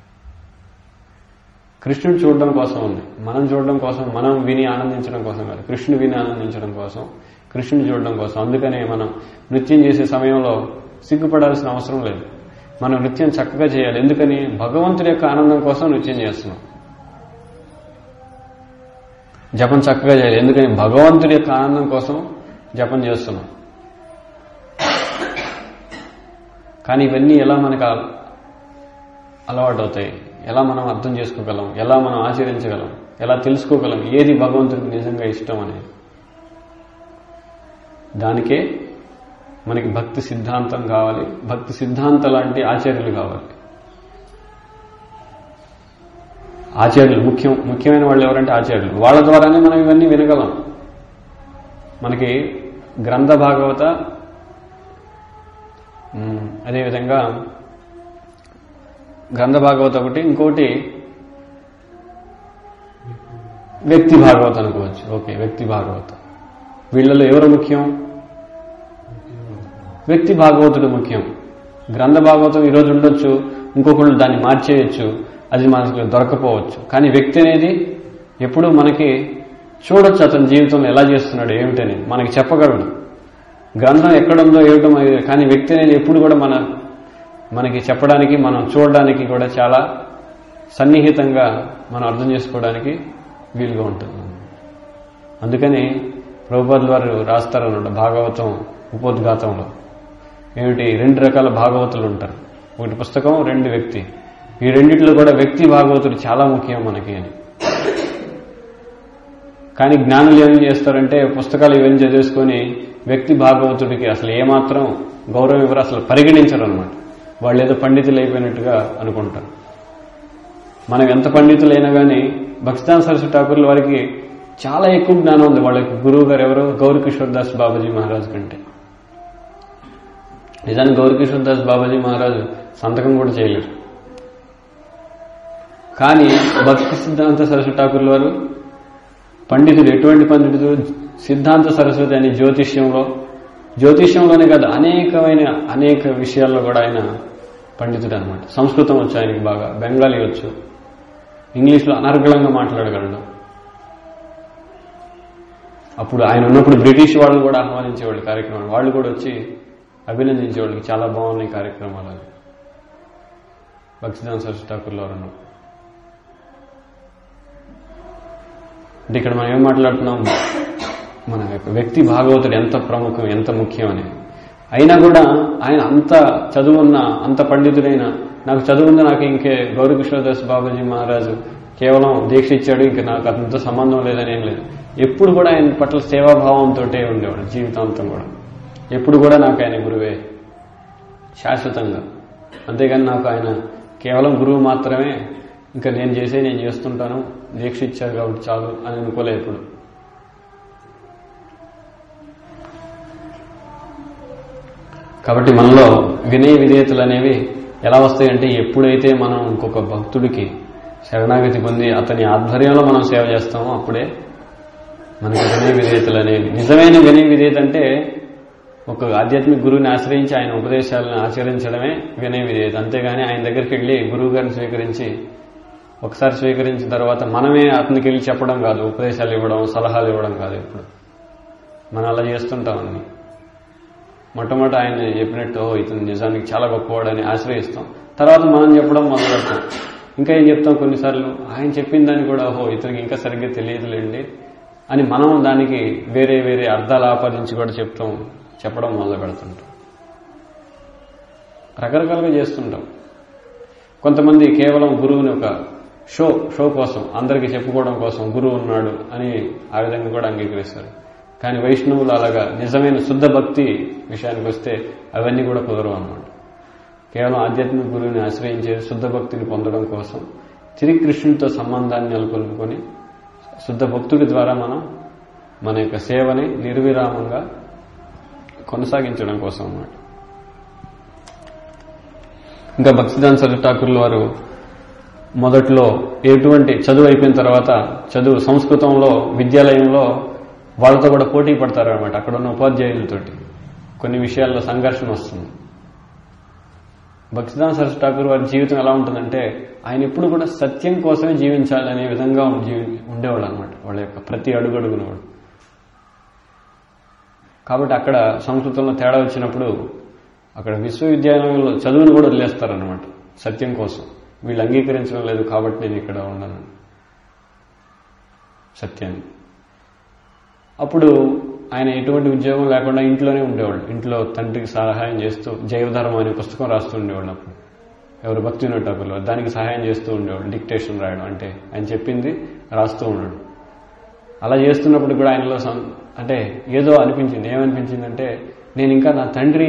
Speaker 1: కృష్ణుడు చూడడం కోసం ఉంది మనం చూడడం కోసం మనం విని ఆనందించడం కోసం కాదు కృష్ణుడు విని ఆనందించడం కోసం కృష్ణుని చూడడం కోసం అందుకనే మనం నృత్యం చేసే సమయంలో సిగ్గుపడాల్సిన అవసరం లేదు మనం నృత్యం చక్కగా చేయాలి ఎందుకని భగవంతుడి యొక్క ఆనందం కోసం నృత్యం చేస్తున్నాం జపం చక్కగా చేయాలి ఎందుకని భగవంతుడి యొక్క ఆనందం కోసం జపం చేస్తున్నాం కానీ ఇవన్నీ ఎలా మనకు అల- అలవాటు అవుతాయి ఎలా మనం అర్థం చేసుకోగలం ఎలా మనం ఆచరించగలం ఎలా తెలుసుకోగలం ఏది భగవంతుడికి నిజంగా ఇష్టం అనేది దానికే మనకి భక్తి సిద్ధాంతం కావాలి భక్తి సిద్ధాంతం లాంటి ఆచార్యులు కావాలి ఆచార్యులు ముఖ్యం ముఖ్యమైన వాళ్ళు ఎవరంటే ఆచార్యులు వాళ్ళ ద్వారానే మనం ఇవన్నీ వినగలం మనకి గ్రంథ భాగవత ఉమ్, అదేవిధంగా గ్రంథ భాగవత ఒకటి ఇంకోటి వ్యక్తి భాగవత అనుకోవచ్చు ఓకే వ్యక్తి భాగవత వీళ్ళలో ఎవరు ముఖ్యం వ్యక్తి భాగవతుడు ముఖ్యం గ్రంథ భాగవతం ఈరోజు ఉండొచ్చు ఇంకొకళ్ళు దాన్ని మార్చేయచ్చు అది మనకు దొరకపోవచ్చు కానీ వ్యక్తి అనేది ఎప్పుడు మనకి చూడొచ్చు అతని జీవితంలో ఎలా చేస్తున్నాడు ఏమిటని మనకి చెప్పగలడు గ్రంథం ఎక్కడుందో ఏమిటో మనకి తెలియదు. కానీ వ్యక్తి అనేది ఎప్పుడు కూడా మన మనకి చెప్పడానికి మనం చూడడానికి కూడా చాలా సన్నిహితంగా మనం అర్థం చేసుకోవడానికి వీలుగా ఉంటుంది అందుకని ప్రభుపాదుల వారు రాస్తారన్నమాట భాగవతం ఉపోద్ఘాతంలో ఏమిటి రెండు రకాల భాగవతులు ఉంటారు ఒకటి పుస్తకం రెండు వ్యక్తి ఈ రెండిట్లో కూడా వ్యక్తి భాగవతుడు చాలా ముఖ్యం మనకి అని కానీ జ్ఞానులు ఏం చేస్తారంటే పుస్తకాలు ఇవన్నీ చదివేసుకొని వ్యక్తి భాగవతుడికి అసలు ఏమాత్రం గౌరవం ఇవ్వరు అసలు పరిగణించరు అనమాట వాళ్ళు ఏదో పండితులు అయిపోయినట్టుగా అనుకుంటారు మనం ఎంత పండితులైనా కానీ భక్తిదాన్ సరస్వతి ఠాకూర్ల వారికి చాలా ఎక్కువ జ్ఞానం ఉంది వాళ్ళ యొక్క గురువు గారు ఎవరు గౌరీ కిషోర్ దాస్ బాబాజీ మహారాజ్ కంటే నిజానికి గౌరీ కిషోర్ దాస్ బాబాజీ మహారాజు సంతకం కూడా చేయలేరు కానీ భక్తి సిద్ధాంత సరస్వతి ఠాకూర్ల వారు పండితుడు ఎటువంటి పండితుడు సిద్ధాంత సరస్వతి అనే జ్యోతిష్యంలో జ్యోతిష్యంలోనే కాదు అనేకమైన అనేక విషయాల్లో కూడా ఆయన పండితుడు అనమాట సంస్కృతం వచ్చు ఆయనకి బాగా బెంగాలీ వచ్చు ఇంగ్లీష్లో అనర్గళంగా మాట్లాడగలడు అప్పుడు ఆయన ఉన్నప్పుడు బ్రిటిష్ వాళ్ళు కూడా ఆహ్వానించేవాళ్ళు కార్యక్రమాలు వాళ్ళు కూడా వచ్చి అభినందించేవాళ్ళు చాలా బాగున్నాయి కార్యక్రమాలు అవి భక్తిదాన్ సరస్వతి ఠాకూర్లో వారు ఉన్నప్పుడు అంటే ఇక్కడ మనం ఏం మాట్లాడుతున్నాం మన యొక్క వ్యక్తి భాగవతుడు ఎంత ప్రముఖం ఎంత ముఖ్యం అని అయినా కూడా ఆయన అంత చదువున్న అంత పండితుడైన నాకు చదువుంది నాకు ఇంకే గౌరీ కృష్ణదాస్ బాబాజీ మహారాజు కేవలం దీక్ష ఇచ్చాడు ఇంకా నాకు అంత సంబంధం లేదని ఏం లేదు ఎప్పుడు కూడా ఆయన పట్ల సేవాభావంతో ఉండేవాడు జీవితాంతం కూడా ఎప్పుడు కూడా నాకు ఆయన గురువే శాశ్వతంగా అంతేగాని నాకు ఆయన కేవలం గురువు మాత్రమే ఇంకా నేను చేసే నేను చేస్తుంటాను దీక్ష ఇచ్చారు కాబట్టి చాలు అని అనుకోలే ఎప్పుడు కాబట్టి మనలో వినయ విధేయతలు అనేవి ఎలా వస్తాయంటే ఎప్పుడైతే మనం ఇంకొక భక్తుడికి శరణాగతి పొంది అతని ఆధ్వర్యంలో మనం సేవ చేస్తామో అప్పుడే మనకి వినయ విధేయతలు అనేవి నిజమైన వినయ విధేయత అంటే ఒక ఆధ్యాత్మిక గురువుని ఆశ్రయించి ఆయన ఉపదేశాలను ఆచరించడమే వినయ విధేయత అంతేగాని ఆయన దగ్గరికి వెళ్ళి గురువు గారిని స్వీకరించి ఒకసారి స్వీకరించిన తర్వాత మనమే అతనికి వెళ్ళి చెప్పడం కాదు ఉపదేశాలు ఇవ్వడం సలహాలు ఇవ్వడం కాదు ఇప్పుడు మనం అలా చేస్తుంటాం అన్ని మొట్టమొదటి ఆయన చెప్పినట్టు "ఓ, ఇతను నిజానికి చాలా గొప్పవాడని ఆశ్రయిస్తాం తర్వాత మనం చెప్పడం మొదలు పెడతాం ఇంకా ఏం చెప్తాం కొన్నిసార్లు ఆయన చెప్పిన దాన్ని కూడా ఓహో ఇతనికి ఇంకా సరిగ్గా తెలియదులేండి అని మనం దానికి వేరే వేరే అర్థాలు ఆపాదించి కూడా చెప్తాం చెప్పడం మొదలు పెడుతుంటాం రకరకాలుగా చేస్తుంటాం కొంతమంది కేవలం గురువుని ఒక షో షో కోసం అందరికీ చెప్పుకోవడం కోసం గురువు ఉన్నాడు అని ఆ విధంగా కూడా అంగీకరిస్తారు కానీ వైష్ణవులు అలాగా నిజమైన శుద్ధ భక్తి విషయానికి వస్తే అవన్నీ కూడా కుదరవు అన్నమాట కేవలం ఆధ్యాత్మిక గురువుని ఆశ్రయించే శుద్ధ భక్తిని పొందడం కోసం తిరిగి కృష్ణుడితో సంబంధాన్ని నెలకొల్పుకొని శుద్ధ భక్తుడి ద్వారా మనం మన యొక్క సేవని నిర్విరామంగా కొనసాగించడం కోసం అన్నమాట ఇంకా భక్తిదాన్ సరస్వతి ఠాకూర్ల వారు మొదట్లో ఎటువంటి చదువు అయిపోయిన తర్వాత చదువు సంస్కృతంలో విద్యాలయంలో వాళ్ళతో కూడా పోటీ పడతారనమాట అక్కడ ఉన్న ఉపాధ్యాయులతోటి కొన్ని విషయాల్లో సంఘర్షణ వస్తుంది భక్తిదాన్ సరస్వతి ఠాకూర్ వారి జీవితం ఎలా ఉంటుందంటే ఆయన ఎప్పుడు కూడా సత్యం కోసమే జీవించాలి అనే విధంగా జీవి ఉండేవాళ్ళు అనమాట వాళ్ళ యొక్క ప్రతి అడుగడుగున కూడా కాబట్టి అక్కడ సంస్కృతంలో తేడా వచ్చినప్పుడు అక్కడ విశ్వవిద్యాలయంలో చదువును కూడా వదిలేస్తారనమాట సత్యం కోసం వీళ్ళు అంగీకరించడం లేదు కాబట్టి నేను ఇక్కడ ఉన్నాను సత్యాన్ని అప్పుడు ఆయన ఎటువంటి ఉద్యోగం లేకుండా ఇంట్లోనే ఉండేవాళ్ళు ఇంట్లో తండ్రికి సహాయం చేస్తూ జైవధర్మం అనే పుస్తకం రాస్తూ ఉండేవాళ్ళు అప్పుడు ఎవరు భక్తి ఠాకూర్లో దానికి సహాయం చేస్తూ ఉండేవాళ్ళు డిక్టేషన్ రాయడం అంటే ఆయన చెప్పింది రాస్తూ ఉన్నాడు అలా చేస్తున్నప్పుడు కూడా ఆయనలో సం- అంటే ఏదో అనిపించింది ఏమనిపించిందంటే నేను ఇంకా నా తండ్రి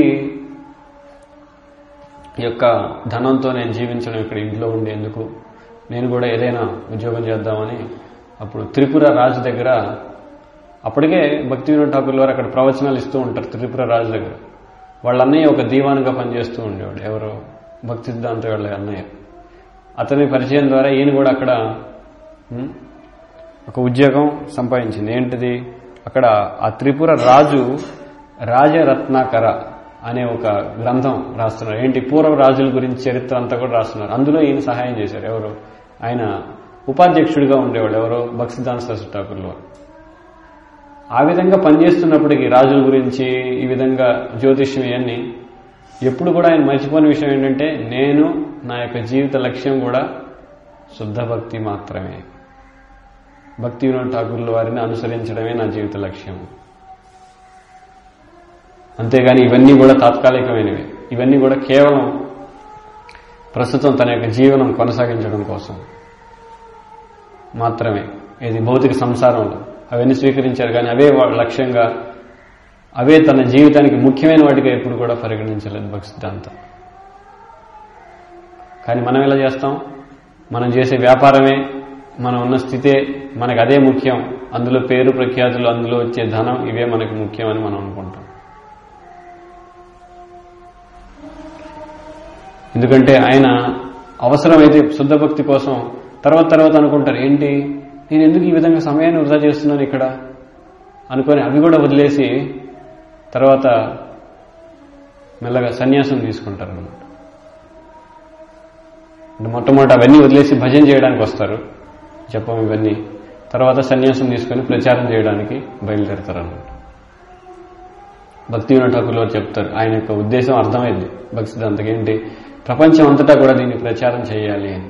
Speaker 1: యొక్క ధనంతో నేను జీవించడం ఇక్కడ ఇంట్లో ఉండేందుకు నేను కూడా ఏదైనా ఉద్యోగం చేద్దామని అప్పుడు త్రిపుర రాజు దగ్గర అప్పటికే భక్తి వినోద్ ఠాకూర్ వారు అక్కడ ప్రవచనాలు ఇస్తూ ఉంటారు త్రిపుర రాజు దగ్గర వాళ్ళ అన్నయ్య ఒక దీవానుగా పనిచేస్తూ ఉండేవాడు ఎవరో భక్తి సిద్ధాంత వాళ్ళ అన్నయ్య అతని పరిచయం ద్వారా ఈయన కూడా అక్కడ ఉం, ఒక ఉద్యోగం సంపాదించింది ఏంటిది అక్కడ ఆ త్రిపుర రాజు రాజరత్నాకర అనే ఒక గ్రంథం రాస్తున్నారు ఏంటి పూర్వ రాజుల గురించి చరిత్ర అంతా కూడా రాస్తున్నారు అందులో ఈయన సహాయం చేశారు ఎవరు ఆయన ఉపాధ్యక్షుడిగా ఉండేవాళ్ళు ఎవరో భక్సిదాన్ సరస్వతి ఠాకూర్లు వారు. ఆ విధంగా పనిచేస్తున్నప్పటికీ రాజుల గురించి ఈ విధంగా జ్యోతిష్యం ఇవన్నీ ఎప్పుడు కూడా ఆయన మర్చిపోని విషయం ఏంటంటే నేను నా యొక్క జీవిత లక్ష్యం కూడా శుద్ధ భక్తి మాత్రమే భక్తి వినోద్ ఠాకూర్ల వారిని అనుసరించడమే నా జీవిత లక్ష్యం అంతేగాని ఇవన్నీ కూడా తాత్కాలికమైనవి ఇవన్నీ కూడా కేవలం ప్రస్తుతం తన యొక్క జీవనం కొనసాగించడం కోసం మాత్రమే ఇది భౌతిక సంసారంలో అవన్నీ స్వీకరించారు కానీ అవే వాళ్ళ లక్ష్యంగా అవే తన జీవితానికి ముఖ్యమైన వాటిగా ఎప్పుడు కూడా పరిగణించలేదు భక్తి సిద్ధాంతం కానీ మనం ఎలా చేస్తాం మనం చేసే వ్యాపారమే మనం ఉన్న స్థితే మనకు అదే ముఖ్యం అందులో పేరు ప్రఖ్యాతులు అందులో వచ్చే ధనం ఇవే మనకు ముఖ్యం అని మనం అనుకుంటాం ఎందుకంటే ఆయన అవసరమైతే శుద్ధ భక్తి కోసం తర్వాత తర్వాత అనుకుంటారు ఏంటి నేను ఎందుకు ఈ విధంగా సమయాన్ని వృధా చేస్తున్నాను ఇక్కడ అనుకొని అవి కూడా వదిలేసి తర్వాత మెల్లగా సన్యాసం తీసుకుంటారు అనమాట అంటే మొట్టమొదటి అవన్నీ వదిలేసి భజన చేయడానికి వస్తారు చెప్పం ఇవన్నీ తర్వాత సన్యాసం తీసుకొని ప్రచారం చేయడానికి బయలుదేరతారు అనమాట భక్తి వినోద్ ఠాకూర్ వారు చెప్తారు ఆయన యొక్క ఉద్దేశం అర్థమైంది భక్తి సిద్ధాంతకి ఏంటి ప్రపంచం అంతటా కూడా దీన్ని ప్రచారం చేయాలి అని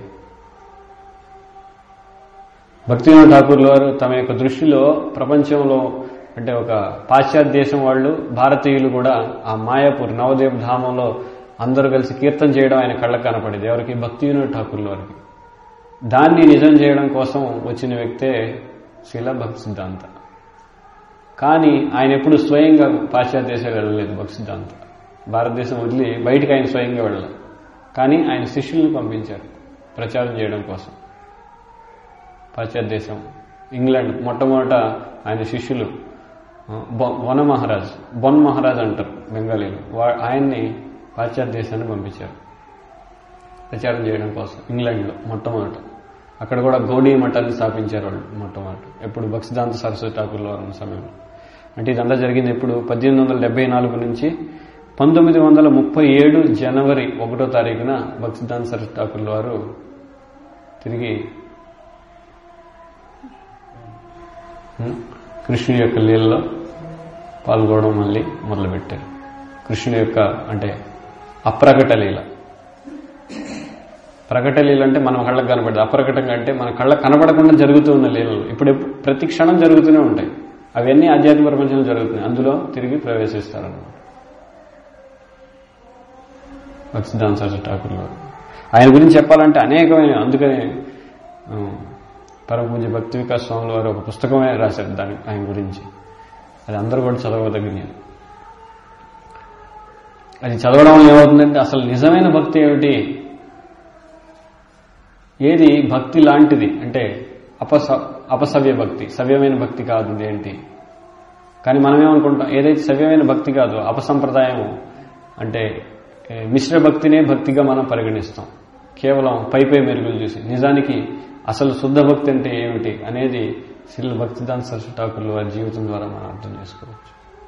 Speaker 1: భక్తి వినోద్ ఠాకూర్ వారు తమ యొక్క దృష్టిలో ప్రపంచంలో అంటే ఒక పాశ్చాత్య దేశం వాళ్ళు భారతీయులు కూడా ఆ మాయాపూర్ నవదేవ్ ధామంలో అందరూ కలిసి కీర్తన చేయడం ఆయన కళ్ళకు కనపడేది ఎవరికి భక్తి వినోద్ ఠాకూర్ వారికి దాన్ని నిజం చేయడం కోసం వచ్చిన వ్యక్తే శీల భక్తి సిద్ధాంత కానీ ఆయన ఎప్పుడు స్వయంగా పాశ్చాత్య దేశాలు వెళ్ళలేదు భక్తి సిద్ధాంత భారతదేశం వదిలి బయటికి ఆయన స్వయంగా వెళ్ళలేదు కానీ ఆయన శిష్యుల్ని పంపించారు ప్రచారం చేయడం కోసం పాశ్చాత్య దేశం ఇంగ్లాండ్ మొట్టమొదట ఆయన శిష్యులు ఆ, బొ- వన మహారాజ్ బొన్ మహారాజ్ అంటారు బెంగాలీలు వా- ఆయన్ని పాశ్చాత్య దేశాన్ని పంపించారు ప్రచారం చేయడం కోసం ఇంగ్లాండ్లో మొట్టమొదట అక్కడ కూడా గౌడీ మఠాన్ని స్థాపించారు వాళ్ళు మొట్టమొదట ఎప్పుడు భక్సిదాంత సరస్వతి ఠాకూర్లో ఉన్న సమయంలో అంటే ఇదంతా జరిగింది ఎప్పుడు పద్దెనిమిది వందల డెబ్బై నాలుగు నుంచి పంతొమ్మిది వందల ముప్పై ఏడు జనవరి ఒకటో తారీఖున భక్సిదాంత సరస్వతి ఠాకూర్ల వారు తిరిగి ఉం, కృష్ణుడి యొక్క లీలలో పాల్గొనడం మళ్ళీ మొదలుపెట్టారు కృష్ణుడి యొక్క అంటే అప్రకట లీల ప్రకట లీల అంటే మన కళ్ళకు కనపడదు అప్రకటంగా అంటే మన కళ్ళకు కనపడకుండా జరుగుతూ ఉన్న లీలలు ఇప్పుడు ఎప్పు- ప్రతి క్షణం జరుగుతూనే ఉంటాయి అవన్నీ ఆధ్యాత్మిక ప్రపంచంలో జరుగుతున్నాయి అందులో తిరిగి ప్రవేశిస్తారన్నమాట భక్తిదాన్ సరస్వతి ఠాకూర్ గారు ఆయన గురించి చెప్పాలంటే అనేకమైన అందుకని ఆ, పరమ పూజ్య భక్తి వికాస్ స్వాముల వారు ఒక పుస్తకమే రాశారు దాని ఆయన గురించి అది అందరూ కూడా చదవదగినది అది చదవడం వల్ల ఏమవుతుందంటే అసలు నిజమైన భక్తి ఏమిటి ఏది భక్తి లాంటిది అంటే అపస అపసవ్య భక్తి సవ్యమైన భక్తి కాదు ఇది ఏంటి కానీ మనం ఏమనుకుంటాం ఏదైతే సవ్యమైన భక్తి కాదు అపసంప్రదాయం అంటే ఏ, మిశ్ర భక్తినే భక్తిగా మనం పరిగణిస్తాం కేవలం పై పై మెరుగులు చూసి నిజానికి అసలు శుద్ధ భక్తి అంటే ఏమిటి అనేది శ్రీల భక్తిదాన్ సరస్వతి ఠాకూర్ల వారి జీవితం ద్వారా మనం అర్థం చేసుకోవచ్చు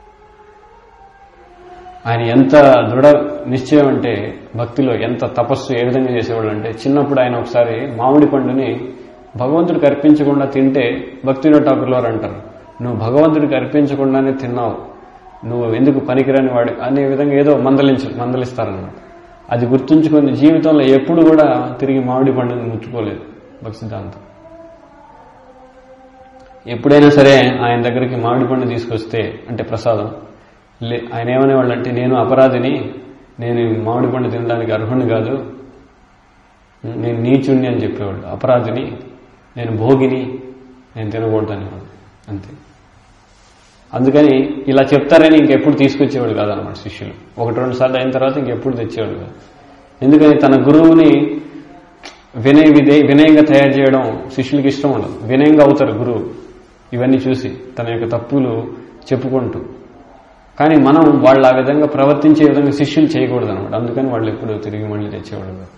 Speaker 1: ఆయన ఎంత దృఢ నిశ్చయం అంటే భక్తిలో ఎంత తపస్సు ఏ విధంగా చేసేవాళ్ళు అంటే చిన్నప్పుడు ఆయన ఒకసారి మామిడి పండుని భగవంతుడికి అర్పించకుండా తింటే భక్తిలో ఠాకూర్ల వారు అంటారు నువ్వు భగవంతుడికి అర్పించకుండానే తిన్నావు నువ్వు ఎందుకు పనికిరాని వాడు అనే విధంగా ఏదో మందలించు మందలిస్తారన్నమాట అది గుర్తుంచుకొని జీవితంలో ఎప్పుడు కూడా తిరిగి మామిడి పండుని ముట్టుకోలేదు భక్తి సిద్ధాంతం ఎప్పుడైనా సరే ఆయన దగ్గరికి మామిడి పండు తీసుకొస్తే అంటే ప్రసాదం లే ఆయన ఏమనేవాళ్ళు అంటే నేను అపరాధిని నేను ఈ మామిడి పండు తినడానికి అర్హుణ్ణి కాదు నేను నీచుణ్ణి అని చెప్పేవాళ్ళు అపరాధిని నేను భోగిని నేను తినకూడదు అనేవాడు అంతే అందుకని ఇలా చెప్తారని ఇంకెప్పుడు తీసుకొచ్చేవాడు కాదనమాట శిష్యులు ఒకటి రెండు సార్లు అయిన తర్వాత ఇంకెప్పుడు తెచ్చేవాడు కాదు ఎందుకని తన గురువుని వినయ విధే వినయంగా తయారు చేయడం శిష్యులకి ఇష్టం ఉండదు వినయంగా అవుతారు గురువు ఇవన్నీ చూసి తన యొక్క తప్పులు చెప్పుకుంటూ కానీ మనం వాళ్ళు ఆ విధంగా ప్రవర్తించే విధంగా శిష్యులు చేయకూడదు అనమాట అందుకని వాళ్ళు ఎప్పుడు తిరిగి మళ్ళీ తెచ్చేవాడు కాదు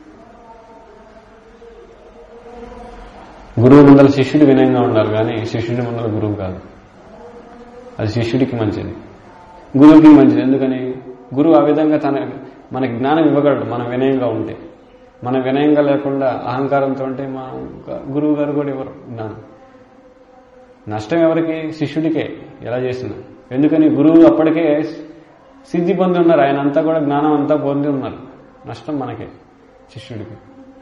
Speaker 1: గురువు ముందర శిష్యుడు వినయంగా ఉండాలి కానీ శిష్యుడి ముందర గురువు కాదు అది శిష్యుడికి మంచిది గురువుకి మంచిది ఎందుకని గురువు ఆ విధంగా తన మనకి జ్ఞానం ఇవ్వగలడు మనం వినయంగా ఉంటే మనం వినయంగా లేకుండా అహంకారంతో ఉంటే మా గురువు గారు కూడా ఇవ్వరు జ్ఞానం నష్టం ఎవరికి శిష్యుడికే ఎలా చేసిన ఎందుకని గురువు అప్పటికే సిద్ధి పొంది ఉన్నారు ఆయన అంతా కూడా జ్ఞానం అంతా పొంది ఉన్నారు నష్టం మనకే శిష్యుడికి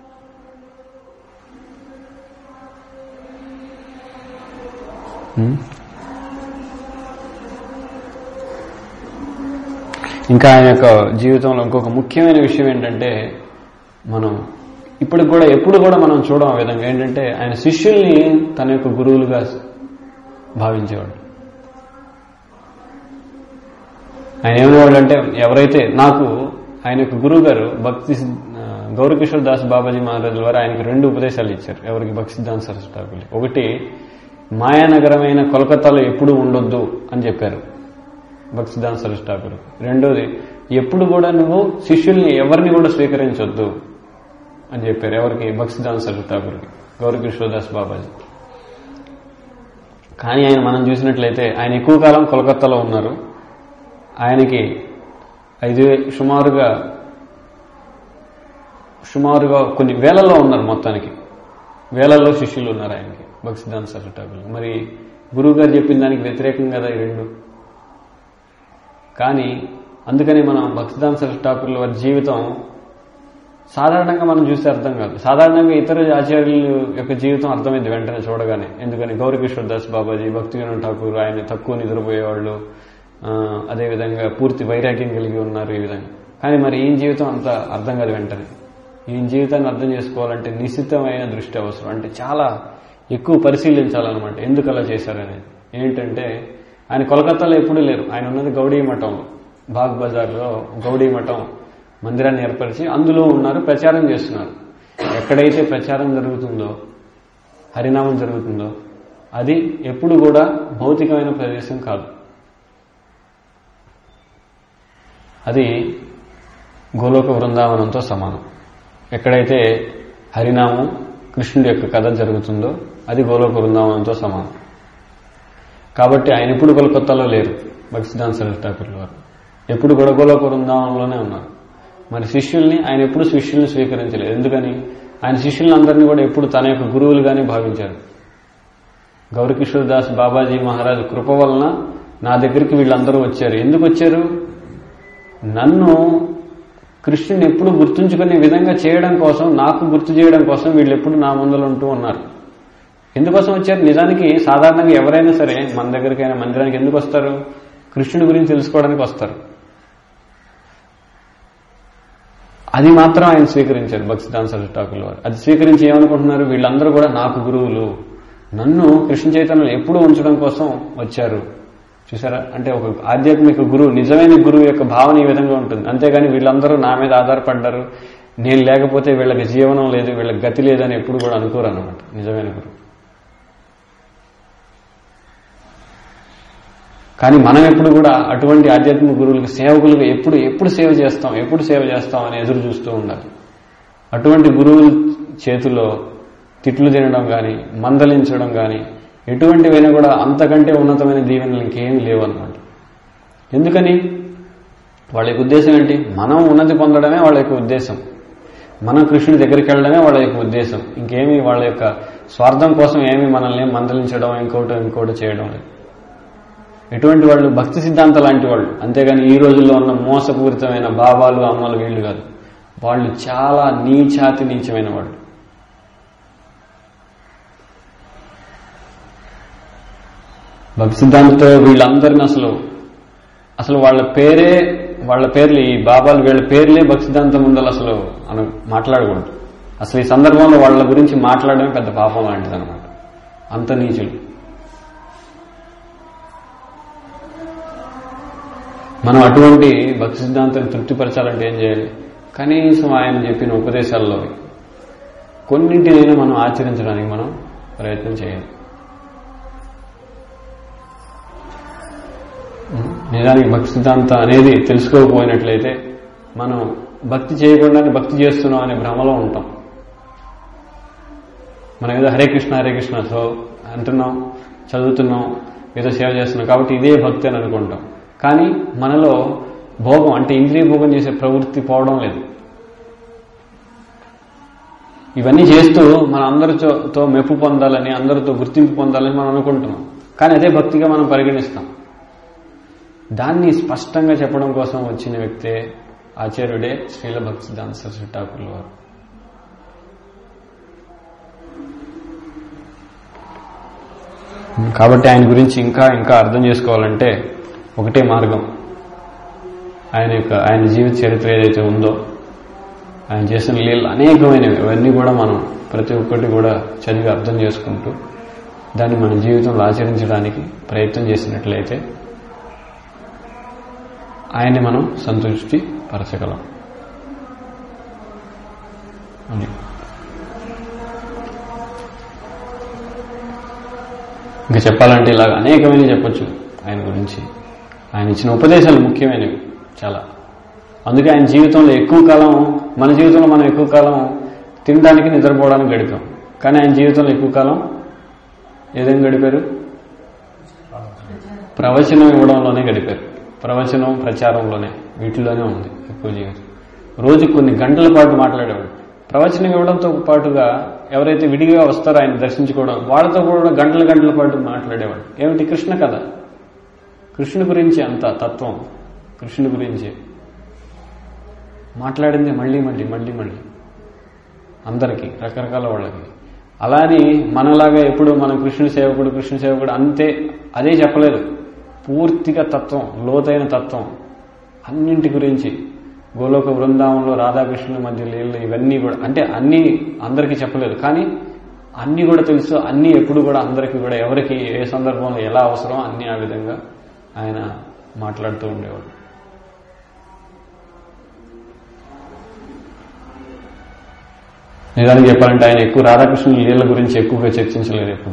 Speaker 1: ఇంకా ఆయన యొక్క జీవితంలో ఇంకొక ముఖ్యమైన విషయం ఏంటంటే మనం ఇప్పటికి కూడా ఎప్పుడు కూడా మనం చూడం ఆ విధంగా ఏంటంటే ఆయన శిష్యుల్ని తన యొక్క గురువులుగా భావించేవాడు ఆయన ఏమనేవాడు అంటే ఎవరైతే నాకు ఆయన యొక్క గురువు గారు భక్తి సిద్- ఆ, గౌరకిషోర్ దాస్ బాబాజీ మహారాజుల వారు ఆయనకు రెండు ఉపదేశాలు ఇచ్చారు ఎవరికి భక్తి సిద్ధాంత సరస్వతి ఠాకూర్లు ఒకటి మాయానగరమైన కోల్కతాలో ఎప్పుడూ ఉండొద్దు అని చెప్పారు భక్తి సిద్ధాంత సరస్వతి ఠాకూర్ రెండోది ఎప్పుడు కూడా నువ్వు శిష్యుల్ని ఎవరిని కూడా స్వీకరించొద్దు అని చెప్పారు ఎవరికి భక్తి సిద్ధాంత సరస్వతి ఠాకూర్కి గౌరకిషోర్ బాబాజీ కానీ ఆయన మనం చూసినట్లయితే ఆయన ఎక్కువ కాలం కోల్కతాలో ఉన్నారు ఆయనకి ఐదు సుమారుగా సుమారుగా కొన్ని వేలల్లో ఉన్నారు మొత్తానికి వేలల్లో శిష్యులు ఉన్నారు ఆయనకి భక్తి సిద్ధాంత సరస్వతి ఠాకూర్ మరి గురువు గారు చెప్పిన దానికి వ్యతిరేకం కదా ఈ రెండు కానీ అందుకని మనం భక్తిదాన్ సరస్వతి ఠాకూర్ల వారి జీవితం సాధారణంగా మనం చూస్తే అర్థం కాదు సాధారణంగా ఇతర ఆచార్యుల యొక్క జీవితం అర్థమైంది వెంటనే చూడగానే ఎందుకని గౌరకిషోర్ దాస్ బాబాజీ భక్తి వినోద్ ఠాకూర్ ఆయన తక్కువ నిద్రపోయేవాళ్ళు ఆ, అదేవిధంగా పూర్తి వైరాగ్యం కలిగి ఉన్నారు ఈ విధంగా కానీ మరి ఈయన జీవితం అంత అర్థం కాదు వెంటనే ఈయన జీవితాన్ని అర్థం చేసుకోవాలంటే నిశ్చితమైన దృష్టి అవసరం అంటే చాలా ఎక్కువ పరిశీలించాలన్నమాట ఎందుకు అలా చేశారనేది ఏంటంటే ఆయన కోలకత్తాలో ఎప్పుడూ లేరు ఆయన ఉన్నది గౌడీ మఠంలో బాగ్ బజార్లో గౌడీ మఠం మందిరాన్ని ఏర్పరిచి అందులో ఉన్నారు ప్రచారం చేస్తున్నారు ఎక్కడైతే ప్రచారం జరుగుతుందో హరినామం జరుగుతుందో అది ఎప్పుడు కూడా భౌతికమైన ప్రదేశం కాదు అది గోలోక బృందావనంతో సమానం ఎక్కడైతే హరినామం కృష్ణుడి యొక్క కథ జరుగుతుందో అది గోలోక బృందావనంతో సమానం కాబట్టి ఆయన ఎప్పుడు కోల్కత్తాలో లేరు భక్తిదాన్ సరస్వతి ఠాకూర్ల వారు ఎప్పుడు కూడా గోలోక బృందావనంలోనే ఉన్నారు మరి శిష్యుల్ని ఆయన ఎప్పుడు శిష్యుల్ని స్వీకరించలేదు ఎందుకని ఆయన శిష్యులందరినీ కూడా ఎప్పుడు తన యొక్క గురువులుగానే భావించారు గౌరకిషోర్ దాస్ బాబాజీ మహారాజు కృప వలన నా దగ్గరికి వీళ్ళందరూ వచ్చారు ఎందుకు వచ్చారు నన్ను కృష్ణుని ఎప్పుడు గుర్తుంచుకునే విధంగా చేయడం కోసం నాకు గుర్తు చేయడం కోసం వీళ్ళు ఎప్పుడు నా ముందర ఉంటూ ఉన్నారు ఎందుకోసం వచ్చారు నిజానికి సాధారణంగా ఎవరైనా సరే మన దగ్గరికైనా మందిరానికి ఎందుకు వస్తారు కృష్ణుడి గురించి తెలుసుకోవడానికి వస్తారు అది మాత్రం ఆయన స్వీకరించారు భక్తిదాన్ సరస్వతి ఠాకూర్ వారు అది స్వీకరించి ఏమనుకుంటున్నారు వీళ్ళందరూ కూడా నాకు గురువులు నన్ను కృష్ణ చైతన్యంలో ఎప్పుడూ ఉంచడం కోసం వచ్చారు చూసారా అంటే ఒక ఆధ్యాత్మిక గురువు నిజమైన గురువు యొక్క భావన ఈ విధంగా ఉంటుంది అంతేగాని వీళ్ళందరూ నా మీద ఆధారపడ్డారు నేను లేకపోతే వీళ్ళకి జీవనం లేదు వీళ్ళకి గతి లేదని ఎప్పుడు కూడా అనుకోరు అనమాట నిజమైన గురువు కానీ మనం ఎప్పుడు కూడా అటువంటి ఆధ్యాత్మిక గురువులకు సేవకులుగా ఎప్పుడు ఎప్పుడు సేవ చేస్తాం ఎప్పుడు సేవ చేస్తాం అని ఎదురు చూస్తూ ఉండాలి అటువంటి గురువుల చేతిలో తిట్లు తినడం కానీ మందలించడం కానీ ఎటువంటివైనా కూడా అంతకంటే ఉన్నతమైన దీవెనలు ఇంకేమీ లేవు అనమాట ఎందుకని వాళ్ళ యొక్క ఉద్దేశం ఏంటి మనం ఉన్నతి పొందడమే వాళ్ళ యొక్క ఉద్దేశం మనం కృష్ణుడి దగ్గరికి వెళ్ళడమే వాళ్ళ యొక్క ఉద్దేశం ఇంకేమీ వాళ్ళ యొక్క స్వార్థం కోసం ఏమీ మనల్ని మందలించడం ఇంకోటి ఇంకోటి చేయడం లేదు ఎటువంటి వాళ్ళు భక్తి సిద్ధాంత లాంటి వాళ్ళు అంతేగాని ఈ రోజుల్లో ఉన్న మోసపూరితమైన భావాలు అమ్మలు వీళ్ళు కాదు వాళ్ళు చాలా నీచాతి నీచమైన వాళ్ళు భక్తి సిద్ధాంతతో వీళ్ళందరిని అసలు అసలు వాళ్ళ పేరే వాళ్ళ పేర్లు ఈ బాబాలు వీళ్ళ పేర్లే భక్తి సిద్ధాంతం ఉండాలి అసలు మనం మాట్లాడకూడదు అసలు ఈ సందర్భంలో వాళ్ళ గురించి మాట్లాడమే పెద్ద పాపం లాంటిది అనమాట అంత నీచులు మనం అటువంటి భక్తి సిద్ధాంతాన్ని తృప్తిపరచాలంటే ఏం చేయాలి కనీసం ఆయన చెప్పిన ఉపదేశాల్లో కొన్నింటినైనా మనం ఆచరించడానికి మనం ప్రయత్నం చేయాలి నిజానికి భక్తి సిద్ధాంతం అనేది తెలుసుకోకపోయినట్లయితే మనం భక్తి చేయకుండానే భక్తి చేస్తున్నాం అనే భ్రమలో ఉంటాం మనం ఏదో హరే కృష్ణ హరే కృష్ణ సో అంటున్నాం చదువుతున్నాం ఏదో సేవ చేస్తున్నాం కాబట్టి ఇదే భక్తి అని అనుకుంటాం కానీ మనలో భోగం అంటే ఇంద్రియ భోగం చేసే ప్రవృత్తి పోవడం లేదు ఇవన్నీ చేస్తూ మన అందరితో మెప్పు పొందాలని అందరితో గుర్తింపు పొందాలని మనం అనుకుంటున్నాం కానీ అదే భక్తిగా మనం పరిగణిస్తాం దాన్ని స్పష్టంగా చెప్పడం కోసం వచ్చిన వ్యక్తే ఆచార్యుడే శ్రీల భక్తి సిద్ధాంత సరస్వతి ఠాకూర్ల వారు కాబట్టి ఆయన గురించి ఇంకా ఇంకా అర్థం చేసుకోవాలంటే ఒకటే మార్గం ఆయన యొక్క ఆయన జీవిత చరిత్ర ఏదైతే ఉందో ఆయన చేసిన లీలలు అనేకమైనవి అవన్నీ కూడా మనం ప్రతి ఒక్కటి కూడా చదివి అర్థం చేసుకుంటూ దాన్ని మన జీవితంలో ఆచరించడానికి ప్రయత్నం చేసినట్లయితే ఆయన్ని మనం సంతృష్టి పరచగలం అది ఇంకా చెప్పాలంటే ఇలాగ అనేకమైన చెప్పొచ్చు ఆయన గురించి ఆయన ఇచ్చిన ఉపదేశాలు ముఖ్యమైనవి చాలా అందుకే ఆయన జీవితంలో ఎక్కువ కాలం మన జీవితంలో మనం ఎక్కువ కాలం తినడానికి నిద్రపోవడానికి గడిపాం కానీ ఆయన జీవితంలో ఎక్కువ కాలం ఏదైనా గడిపారు ప్రవచనం ఇవ్వడంలోనే గడిపారు ప్రవచనం ప్రచారంలోనే వీటిలోనే ఉంది ఎక్కువ జీవితం రోజు కొన్ని గంటల పాటు మాట్లాడేవాడు ప్రవచనం ఇవ్వడంతో పాటుగా ఎవరైతే విడిగా వస్తారో ఆయన దర్శించుకోవడం వాళ్ళతో కూడా గంటల గంటల పాటు మాట్లాడేవాడు ఏమిటి కృష్ణ కథ కృష్ణుని గురించి అంత తత్వం కృష్ణుని గురించి మాట్లాడింది మళ్ళీ మళ్ళీ మళ్ళీ మళ్ళీ అందరికీ రకరకాల వాళ్ళకి అలాని మనలాగా ఎప్పుడు మన కృష్ణుని సేవకుడు కృష్ణ సేవకుడు అంతే అదే చెప్పలేదు పూర్తిగా తత్వం లోతైన తత్వం అన్నింటి గురించి గోలోక బృందావనంలో రాధాకృష్ణుల మధ్య లీలలు ఇవన్నీ కూడా అంటే అన్నీ అందరికీ చెప్పలేదు కానీ అన్నీ కూడా తెలుసు అన్నీ ఎప్పుడు కూడా అందరికీ కూడా ఎవరికి ఏ సందర్భంలో ఎలా అవసరమో అన్నీ ఆ విధంగా ఆయన మాట్లాడుతూ ఉండేవాడు నిజానికి చెప్పాలంటే ఆయన ఎక్కువ రాధాకృష్ణుల లీల గురించి ఎక్కువగా చర్చించలేదు ఎప్పుడు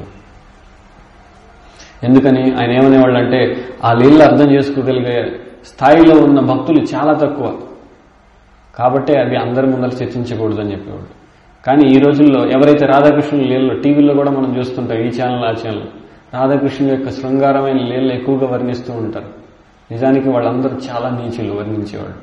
Speaker 1: ఎందుకని ఆయన ఏమనేవాళ్ళు అంటే ఆ లీల అర్థం చేసుకోగలిగే స్థాయిలో ఉన్న భక్తులు చాలా తక్కువ కాబట్టే అవి అందరి ముందర చర్చించకూడదని చెప్పేవాడు కానీ ఈ రోజుల్లో ఎవరైతే రాధాకృష్ణుల లీలలో టీవీలో కూడా మనం చూస్తుంటాం ఈ ఛానల్ ఆ ఛానల్ రాధాకృష్ణుల యొక్క శృంగారమైన లీలలు ఎక్కువగా వర్ణిస్తూ ఉంటారు నిజానికి వాళ్ళందరూ చాలా నీచులు వర్ణించేవాళ్ళు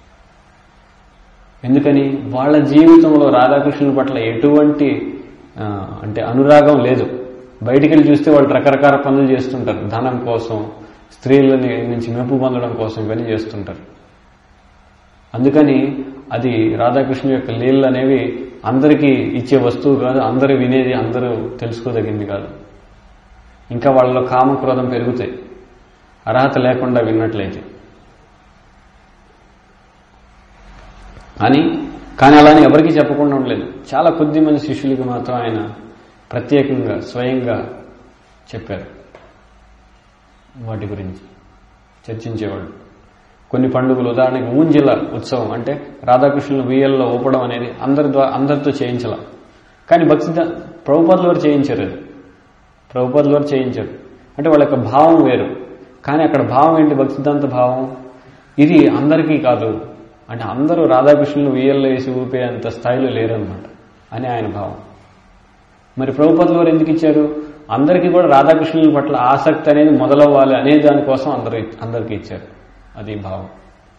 Speaker 1: ఎందుకని వాళ్ళ జీవితంలో రాధాకృష్ణుల పట్ల ఎటువంటి అంటే అనురాగం లేదు బయటికి వెళ్ళి చూస్తే వాళ్ళు రకరకాల పనులు చేస్తుంటారు ధనం కోసం స్త్రీలని నుంచి మెప్పు పొందడం కోసం ఇవన్నీ చేస్తుంటారు అందుకని అది రాధాకృష్ణ యొక్క లీలలు అనేవి అందరికీ ఇచ్చే వస్తువు కాదు అందరూ వినేది అందరూ తెలుసుకోదగింది కాదు ఇంకా వాళ్ళలో కామక్రోధం పెరుగుతాయి అర్హత లేకుండా విన్నట్లయితే అని కానీ అలాని ఎవరికీ చెప్పకుండా ఉండలేదు చాలా కొద్ది మంది శిష్యులకి మాత్రం ఆయన ప్రత్యేకంగా స్వయంగా చెప్పారు వాటి గురించి చర్చించేవాళ్ళు కొన్ని పండుగలు ఉదాహరణకి ఊంజిల ఉత్సవం అంటే రాధాకృష్ణులు ఉయ్యల్లో ఊపడం అనేది అందరి ద్వారా అందరితో చేయించాల కానీ భక్తి ప్రభుపాదుల వారు చేయించారు అది ప్రభుపాదుల వారు చేయించారు అంటే వాళ్ళ యొక్క భావం వేరు కానీ అక్కడ భావం ఏంటి భక్తి సిద్ధాంత భావం ఇది అందరికీ కాదు అంటే అందరూ రాధాకృష్ణులు ఉయ్యల్లో వేసి ఊపే అంత స్థాయిలో లేరనమాట అని ఆయన భావం మరి ప్రభుపదుల వారు ఎందుకు ఇచ్చారు అందరికీ కూడా రాధాకృష్ణుల పట్ల ఆసక్తి అనేది మొదలవ్వాలి అనే దానికోసం అందరు అందరికీ ఇచ్చారు అది భావం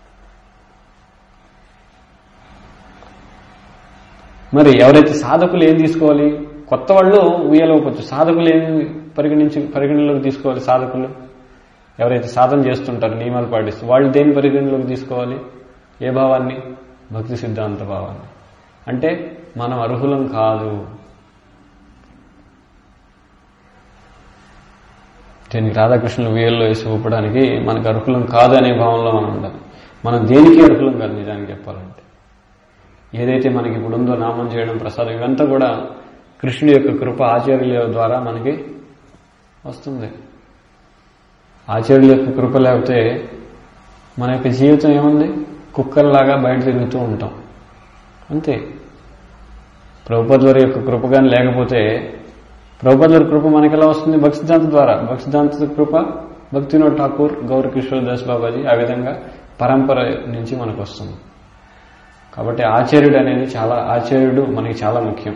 Speaker 1: మరి ఎవరైతే సాధకులు ఏం తీసుకోవాలి కొత్త వాళ్ళు ఉయ్యలవచ్చు సాధకులు ఏం పరిగణించి పరిగణనలోకి తీసుకోవాలి సాధకులు ఎవరైతే సాధన చేస్తుంటారు నియమాలు పాటిస్తూ వాళ్ళు దేని పరిగణనలోకి తీసుకోవాలి ఏ భావాన్ని భక్తి సిద్ధాంత భావాన్ని అంటే మనం అర్హులం కాదు దీనికి రాధాకృష్ణులు వీయల్లో వేసి ఊపడానికి మనకు అర్హులం కాదు అనే భావంలో మనం ఉండాలి మనం దేనికి అర్హులం కాదు నిజానికి చెప్పాలంటే ఏదైతే మనకి ఇప్పుడు ఉందో నామం చేయడం ప్రసాదం ఇవంతా కూడా కృష్ణుడి యొక్క కృప ఆచార్యుల ద్వారా మనకి వస్తుంది ఆచార్యుల యొక్క కృప లేకపోతే మన యొక్క జీవితం ఏముంది కుక్కల్లాగా బయట తిరుగుతూ ఉంటాం అంతే ప్రభుపద్వర యొక్క కృప కానీ లేకపోతే ప్రభుపద్వర కృప మనకి ఎలా వస్తుంది భక్తి సిద్ధాంత ద్వారా భక్తి సిద్ధాంత కృప భక్తినోడ్ ఠాకూర్ గౌర కిషోర్ దాస్ బాబాజీ ఆ విధంగా పరంపర నుంచి మనకు వస్తుంది కాబట్టి ఆచార్యుడు అనేది చాలా ఆచార్యుడు మనకి చాలా ముఖ్యం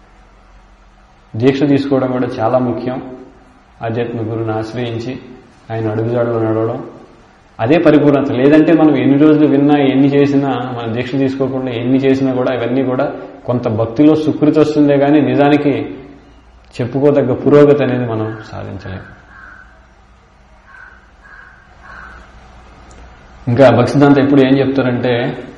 Speaker 1: దీక్ష తీసుకోవడం కూడా చాలా ముఖ్యం ఆధ్యాత్మిక గురుని ఆశ్రయించి ఆయన అడుగుజాడలో నడవడం అదే పరిపూర్ణత లేదంటే మనం ఎన్ని రోజులు విన్నా ఎన్ని చేసినా మన దీక్ష తీసుకోకుండా ఎన్ని చేసినా కూడా ఇవన్నీ కూడా కొంత భక్తిలో సుకృతి వస్తుందే కానీ నిజానికి చెప్పుకోదగ్గ పురోగతి అనేది మనం సాధించలేం ఇంకా భక్తిదాంత ఎప్పుడు ఏం చెప్తారంటే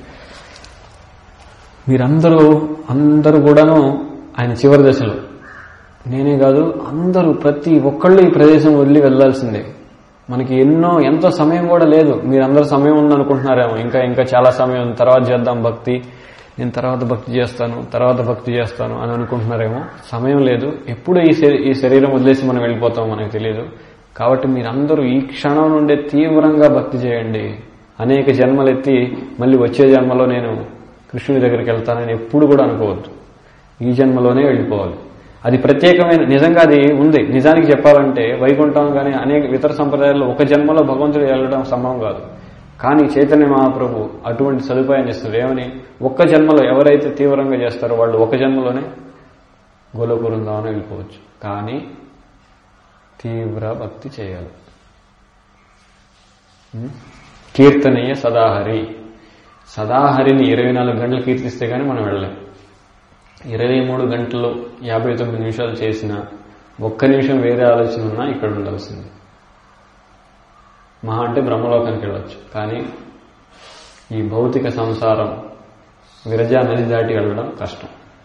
Speaker 1: మీరందరూ అందరూ కూడాను ఆయన చివరి దశలో నేనే కాదు అందరూ ప్రతి ఒక్కళ్ళు ఈ ప్రదేశం వదిలి వెళ్లాల్సిందే మనకి ఎన్నో ఎంతో సమయం కూడా లేదు మీరందరూ సమయం ఉందనుకుంటున్నారేమో ఇంకా ఇంకా చాలా సమయం ఉంది తర్వాత చేద్దాం భక్తి నేను తర్వాత భక్తి చేస్తాను తర్వాత భక్తి చేస్తాను అని అనుకుంటున్నారేమో సమయం లేదు ఎప్పుడు ఈ ఈ శరీరం వదిలేసి మనం వెళ్ళిపోతాం మనకు తెలియదు కాబట్టి మీరందరూ ఈ క్షణం నుండే తీవ్రంగా భక్తి చేయండి అనేక జన్మలెత్తి మళ్ళీ వచ్చే జన్మలో నేను కృష్ణుడి దగ్గరికి వెళ్తానని ఎప్పుడు కూడా అనుకోవద్దు ఈ జన్మలోనే వెళ్ళిపోవాలి అది ప్రత్యేకమైన నిజంగా అది ఉంది నిజానికి చెప్పాలంటే వైకుంఠం కానీ అనేక ఇతర సంప్రదాయాల్లో ఒక జన్మలో భగవంతుడు వెళ్ళడం సంభవం కాదు కానీ చైతన్య మహాప్రభు అటువంటి సదుపాయం చేస్తారు ఏమని ఒక్క జన్మలో ఎవరైతే తీవ్రంగా చేస్తారో వాళ్ళు ఒక జన్మలోనే గోలోపురుందామని వెళ్ళిపోవచ్చు కానీ తీవ్ర భక్తి చేయాలి కీర్తనీయ సదాహరి సదాహరిని ఇరవై నాలుగు గంటలు కీర్తిస్తే కానీ మనం వెళ్ళలేం ఇరవై మూడు గంటలు యాభై తొమ్మిది నిమిషాలు చేసిన ఒక్క నిమిషం వేరే ఆలోచన ఉన్నా ఇక్కడ ఉండాల్సింది మహా అంటే బ్రహ్మలోకానికి వెళ్ళొచ్చు కానీ ఈ భౌతిక సంసారం విరజా నది దాటి వెళ్ళడం కష్టం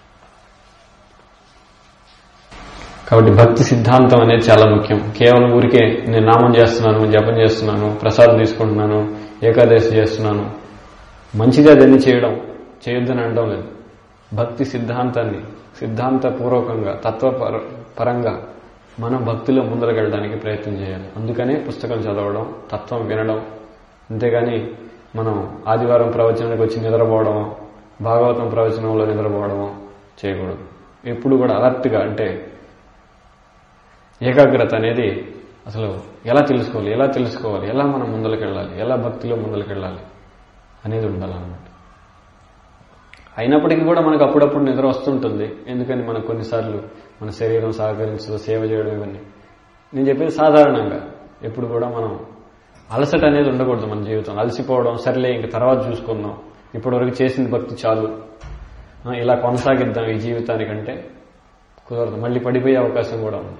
Speaker 1: కాబట్టి భక్తి సిద్ధాంతం అనేది చాలా ముఖ్యం కేవలం ఊరికే నేను నామం చేస్తున్నాను జపం చేస్తున్నాను ప్రసాదం తీసుకుంటున్నాను ఏకాదశి చేస్తున్నాను మంచిగా దాన్ని చేయడం చేయొద్దని అనడం లేదు భక్తి సిద్ధాంతాన్ని సిద్ధాంతపూర్వకంగా తత్వ పరంగా మనం భక్తిలో ముందరగలడానికి ప్రయత్నం చేయాలి అందుకనే పుస్తకం చదవడం తత్వం వినడం అంతేగాని మనం ఆదివారం ప్రవచనానికి వచ్చి నిద్రపోవడం భాగవతం ప్రవచనంలో నిద్రపోవడమో చేయకూడదు ఎప్పుడు కూడా అలర్ట్గా అంటే ఏకాగ్రత అనేది అసలు ఎలా తెలుసుకోవాలి ఎలా తెలుసుకోవాలి ఎలా మనం ముందలకెళ్ళాలి ఎలా భక్తిలో ముందలకెళ్ళాలి అనేది ఉండాలన్నమాట అయినప్పటికీ కూడా మనకు అప్పుడప్పుడు నిద్ర వస్తుంటుంది ఎందుకని మనకు కొన్నిసార్లు మన శరీరం సహకరించదు సేవ చేయడం ఇవన్నీ నేను చెప్పేది సాధారణంగా ఎప్పుడు కూడా మనం అలసట అనేది ఉండకూడదు మన జీవితం అలసిపోవడం సర్లే ఇంక తర్వాత చూసుకుందాం ఇప్పటివరకు చేసిన భక్తి చాలు ఇలా కొనసాగిద్దాం ఈ జీవితానికంటే కుదరదు మళ్ళీ పడిపోయే అవకాశం కూడా ఉంది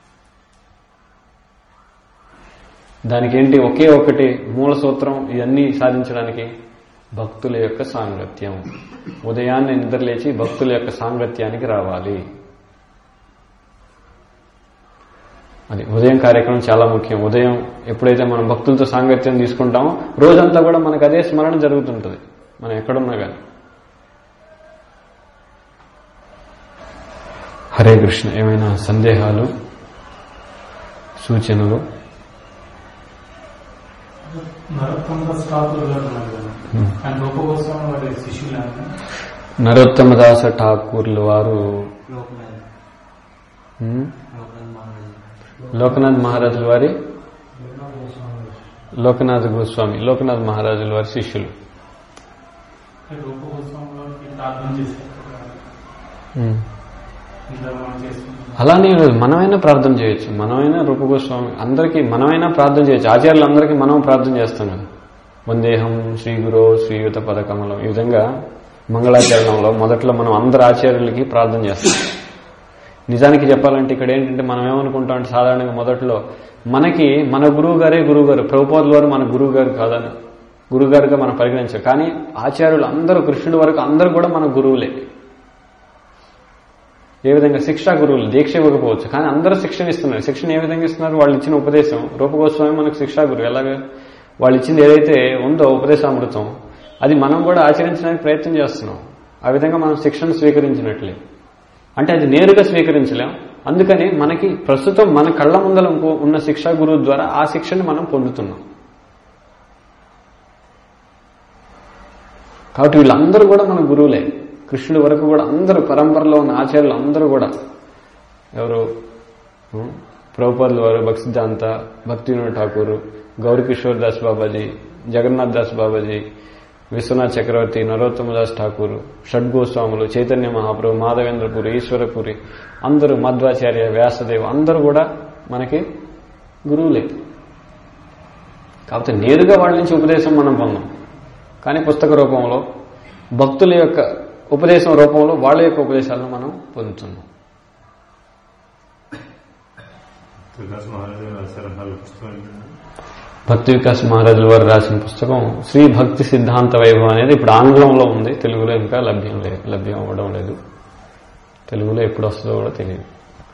Speaker 1: దానికి ఏంటి ఒకే ఒకటి మూల సూత్రం ఇవన్నీ సాధించడానికి భక్తుల యొక్క సాంగత్యం ఉదయాన్నే నిద్రలేచి భక్తుల యొక్క సాంగత్యానికి రావాలి అది ఉదయం కార్యక్రమం చాలా ముఖ్యం ఉదయం ఎప్పుడైతే మనం భక్తులతో సాంగత్యం తీసుకుంటామో రోజంతా కూడా మనకు అదే స్మరణ జరుగుతుంటుంది మనం ఎక్కడున్నా కానీ హరే కృష్ణ ఏమైనా సందేహాలు సూచనలు
Speaker 2: నరోత్తమ ఠాకూర్ గారు ఉన్నారు కదా ఆయన రూపగోస్వామి వారి శిష్యులు
Speaker 1: నరోత్తమదాస ఠాకూర్లు వారు ఉమ్, లోకనాథ్ మహారాజుల వారి లోకనాథ్ గోస్వామి లోకనాథ్ మహారాజుల వారి శిష్యులు
Speaker 2: రూపగోస్వామి వారికి ప్రార్థన చేశారు
Speaker 1: ఉమ్.
Speaker 2: ఇంత మనం చేస్తున్నాం
Speaker 1: అలానే లేదు మనమైనా ప్రార్థన చేయొచ్చు మనమైనా రూపగోస్వామి అందరికీ మనమైనా ప్రార్థన చేయొచ్చు ఆచార్యులందరికీ మనం ప్రార్థన చేస్తాం కదా వందేహం శ్రీ గురో శ్రీయుత పదకమలం ఈ విధంగా మంగళాచరణంలో మొదట్లో మనం అందరు ఆచార్యులకి ప్రార్థన చేస్తాం నిజానికి చెప్పాలంటే ఇక్కడ ఏంటంటే మనం ఏమనుకుంటాం అంటే సాధారణంగా మొదట్లో మనకి మన గురువు గారే గురువు గారు ప్రభుపాదుల వారు మన గురువు గారు కాదని గురువు గారుగా మనం పరిగణించాం కానీ ఆచార్యులు అందరూ కృష్ణుడి వరకు అందరూ కూడా మన గురువులే ఏ విధంగా శిక్షా గురువులు దీక్ష ఇవ్వకపోవచ్చు కానీ అందరూ శిక్షణ ఇస్తున్నారు శిక్షణ ఏ విధంగా ఇస్తున్నారు వాళ్ళు ఇచ్చిన ఉపదేశం రూపగోస్వామి మనకు శిక్షా గురువు ఎలాగా వాళ్ళు ఇచ్చింది ఏదైతే ఉందో ఉపదేశామృతం అది మనం కూడా ఆచరించడానికి ప్రయత్నం చేస్తున్నాం ఆ విధంగా మనం శిక్షణ స్వీకరించినట్లే అంటే అది నేరుగా స్వీకరించలేం అందుకని మనకి ప్రస్తుతం మన కళ్ళ ముందల ఇంకో- ఉన్న శిక్షా గురువు ద్వారా ఆ శిక్షని మనం పొందుతున్నాం కాబట్టి వీళ్ళందరూ కూడా మన గురువులే కృష్ణుడి వరకు కూడా అందరూ పరంపరలో ఉన్న ఆచార్యులు అందరూ కూడా ఎవరు ఉం? ప్రభుపాదుల వారు భక్సిద్ధాంత భక్తి వినోద్ ఠాకూర్ గౌరీ కిషోర్ దాస్ బాబాజీ జగన్నాథ్ దాస్ బాబాజీ విశ్వనాథ్ చక్రవర్తి నరోత్తమ దాస్ ఠాకూర్ షడ్ గోస్వాములు చైతన్య మహాప్రభు మాధవేంద్రపురి ఈశ్వరపురి అందరూ మధ్వాచార్య వ్యాసదేవ్ అందరూ కూడా మనకి గురువులే కాకపోతే నేరుగా వాళ్ళ నుంచి ఉపదేశం మనం పొందాం కానీ పుస్తక రూపంలో భక్తుల యొక్క ఉపదేశం రూపంలో వాళ్ళ యొక్క ఉపదేశాలను మనం పొందుతున్నాం
Speaker 3: వికాస్ మహారాజు గారు రాశారు నాలుగు పుస్తకాలు
Speaker 1: భక్తి వికాస్ మహారాజుల వారు రాసిన పుస్తకం శ్రీ భక్తి సిద్ధాంత వైభవం అనేది ఇప్పుడు ఆంగ్లంలో ఉంది తెలుగులో ఇంకా లభ్యం లేదు లభ్యం అవ్వడం లేదు తెలుగులో ఎప్పుడు వస్తుందో కూడా తెలియదు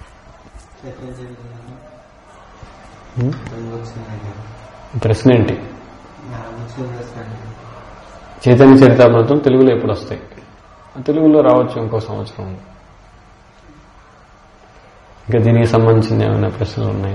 Speaker 1: హ్మ్? ప్రశ్న ఏంటి చైతన్య చరితామృతం తెలుగులో ఎప్పుడు వస్తాయి తెలుగులో రావచ్చు ఇంకో సంవత్సరం ఇంకా దీనికి సంబంధించిన ఏమైనా ప్రశ్నలు ఉన్నాయి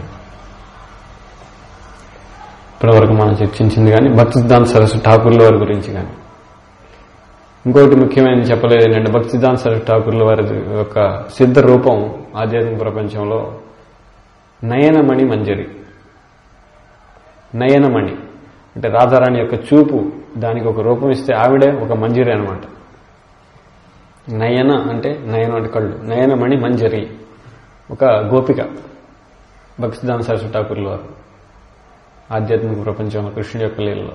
Speaker 1: ఇప్పటివరకు మనం చర్చించింది కానీ భక్తి సిద్ధాంత సరస్సు ఠాకూర్ల వారి గురించి కానీ ఇంకొకటి ముఖ్యమైన చెప్పలేదు ఏంటంటే భక్తి సిద్ధాంత సరస్సు ఠాకూర్ల వారి యొక్క సిద్ధ రూపం ఆధ్యాత్మిక ప్రపంచంలో నయనమణి మంజరి నయనమణి అంటే రాధారాణి యొక్క చూపు దానికి ఒక రూపం ఇస్తే ఆవిడే ఒక మంజరి అనమాట నయన అంటే నయన అంటే కళ్ళు నయనమణి మంజరి ఒక గోపిక భక్తిదాన్ సరస్వతి ఠాకూర్ల వారు ఆధ్యాత్మిక ప్రపంచంలో కృష్ణుడి యొక్క లీలలో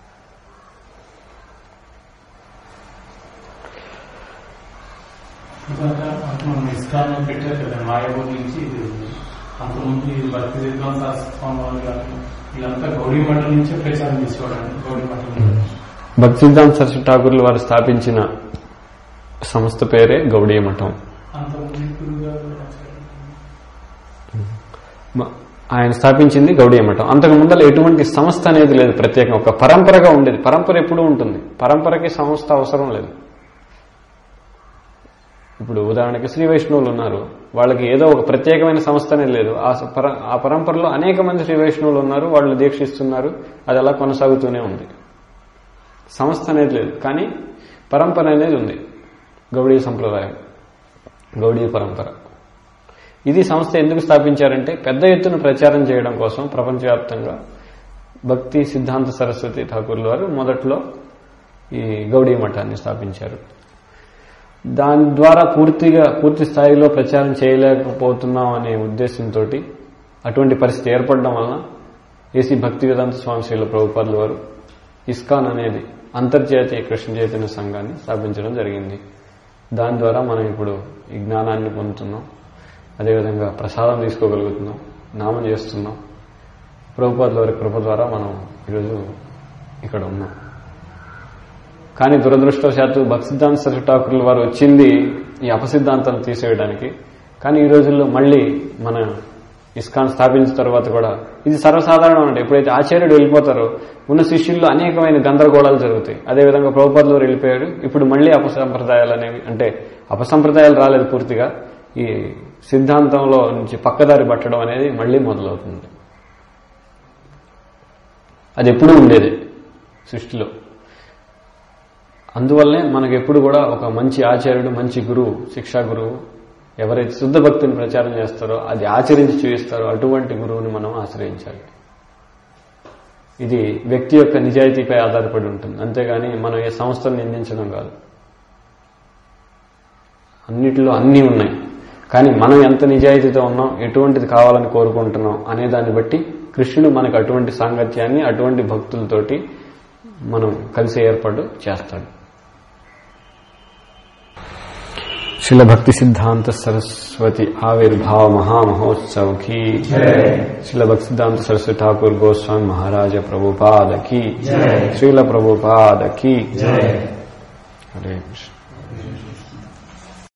Speaker 2: ఇదంతా అంటే మనం ఇస్కాన్ పెట్టారు కదా మాయాబూర్ నుంచి ఇది అంతకుముందు ఇది భక్తి సిద్ధం శాస్త్రం వాళ్ళు కానీ వీళ్ళంతా గౌడీ మఠం నుంచే ప్రచారం చేసుకోవడానికి గౌడీ మఠం నుంచి.
Speaker 1: భక్తి సిద్ధాంత సరస్వతి ఠాకూర్ల వారు స్థాపించిన సంస్థ పేరే గౌడీయ మఠం
Speaker 2: అంతకుముందు గురువు గారు రాశారు.
Speaker 1: మ- ఆయన స్థాపించింది గౌడీయ మఠం అంతకు ముందర ఎటువంటి సంస్థ అనేది లేదు ప్రత్యేకంగా ఒక పరంపరగా ఉండేది పరంపర ఎప్పుడూ ఉంటుంది పరంపరకి సంస్థ అవసరం లేదు ఇప్పుడు ఉదాహరణకి శ్రీ వైష్ణవులు ఉన్నారు వాళ్ళకి ఏదో ఒక ప్రత్యేకమైన సంస్థ అనేది లేదు ఆ స- పర- ఆ పరంపరలో అనేక మంది శ్రీ వైష్ణవులు ఉన్నారు వాళ్ళు దీక్షిస్తున్నారు అది అలా కొనసాగుతూనే ఉంది సంస్థ అనేది లేదు కానీ పరంపర అనేది ఉంది గౌడీ సంప్రదాయం గౌడీ పరంపర ఇది సంస్థ ఎందుకు స్థాపించారంటే పెద్ద ఎత్తున ప్రచారం చేయడం కోసం ప్రపంచవ్యాప్తంగా భక్తి సిద్ధాంత సరస్వతి ఠాకూర్ల వారు మొదట్లో ఈ గౌడీ మఠాన్ని స్థాపించారు దాని ద్వారా పూర్తిగా పూర్తి స్థాయిలో ప్రచారం చేయలేకపోతున్నాం అనే ఉద్దేశంతో అటువంటి పరిస్థితి ఏర్పడడం వలన ఏసీ భక్తి వేదాంత స్వామి శ్రీల ప్రభుపాదుల వారు ఇస్కాన్ అనేది అంతర్జాతీయ కృష్ణ చైతన్య సంఘాన్ని స్థాపించడం జరిగింది దాని ద్వారా మనం ఇప్పుడు ఈ జ్ఞానాన్ని పొందుతున్నాం అదేవిధంగా ప్రసాదం తీసుకోగలుగుతున్నాం నామం చేస్తున్నాం ప్రభుపాదుల వారి కృప ద్వారా మనం ఈరోజు ఇక్కడ ఉన్నాం కానీ దురదృష్టవశాత్తు భక్తిసిద్ధాంత సరస్వతి ఠాకూర్ల వారు వచ్చింది ఈ అపసిద్ధాంతాన్ని తీసేయడానికి కానీ ఈ రోజుల్లో మళ్ళీ మన ఇస్కాన్ స్థాపించిన తర్వాత కూడా ఇది సర్వసాధారణం అంటే ఎప్పుడైతే ఆచార్యుడు వెళ్ళిపోతారో ఉన్న శిష్యుల్లో అనేకమైన గందరగోళాలు జరుగుతాయి అదేవిధంగా ప్రభుపాదులు వారు వెళ్ళిపోయారు ఇప్పుడు మళ్ళీ అపసంప్రదాయాలు అనేవి అంటే అపసంప్రదాయాలు రాలేదు పూర్తిగా ఈ సిద్ధాంతంలో నుంచి పక్కదారి పట్టడం అనేది మళ్ళీ మొదలవుతుంది అది ఎప్పుడూ ఉండేది సృష్టిలో అందువల్లనే మనకు ఎప్పుడు కూడా ఒక మంచి ఆచార్యుడు మంచి గురువు శిక్షా గురువు ఎవరైతే శుద్ధ భక్తిని ప్రచారం చేస్తారో అది ఆచరించి చూపిస్తారో అటువంటి గురువుని మనం ఆశ్రయించాలి ఇది వ్యక్తి యొక్క నిజాయితీపై ఆధారపడి ఉంటుంది అంతేగాని మనం ఏ సంస్థను నిందించడం కాదు అన్నిటిలో అన్నీ ఉన్నాయి కానీ మనం ఎంత నిజాయితీతో ఉన్నాం ఎటువంటిది కావాలని కోరుకుంటున్నాం అనే దాన్ని బట్టి కృష్ణుడు మనకు అటువంటి సాంగత్యాన్ని అటువంటి భక్తులతోటి మనం కలిసి ఏర్పాటు చేస్తాడు శిల భక్తి సిద్ధాంత సరస్వతి ఆవిర్భావ మహామహోత్సవ్ కి శిల భక్తి సిద్ధాంత సరస్వతి ఠాకూర్ గోస్వామి మహారాజ ప్రభుపాద కి శ్రీల ప్రభుపాద కి హరే కృష్ణ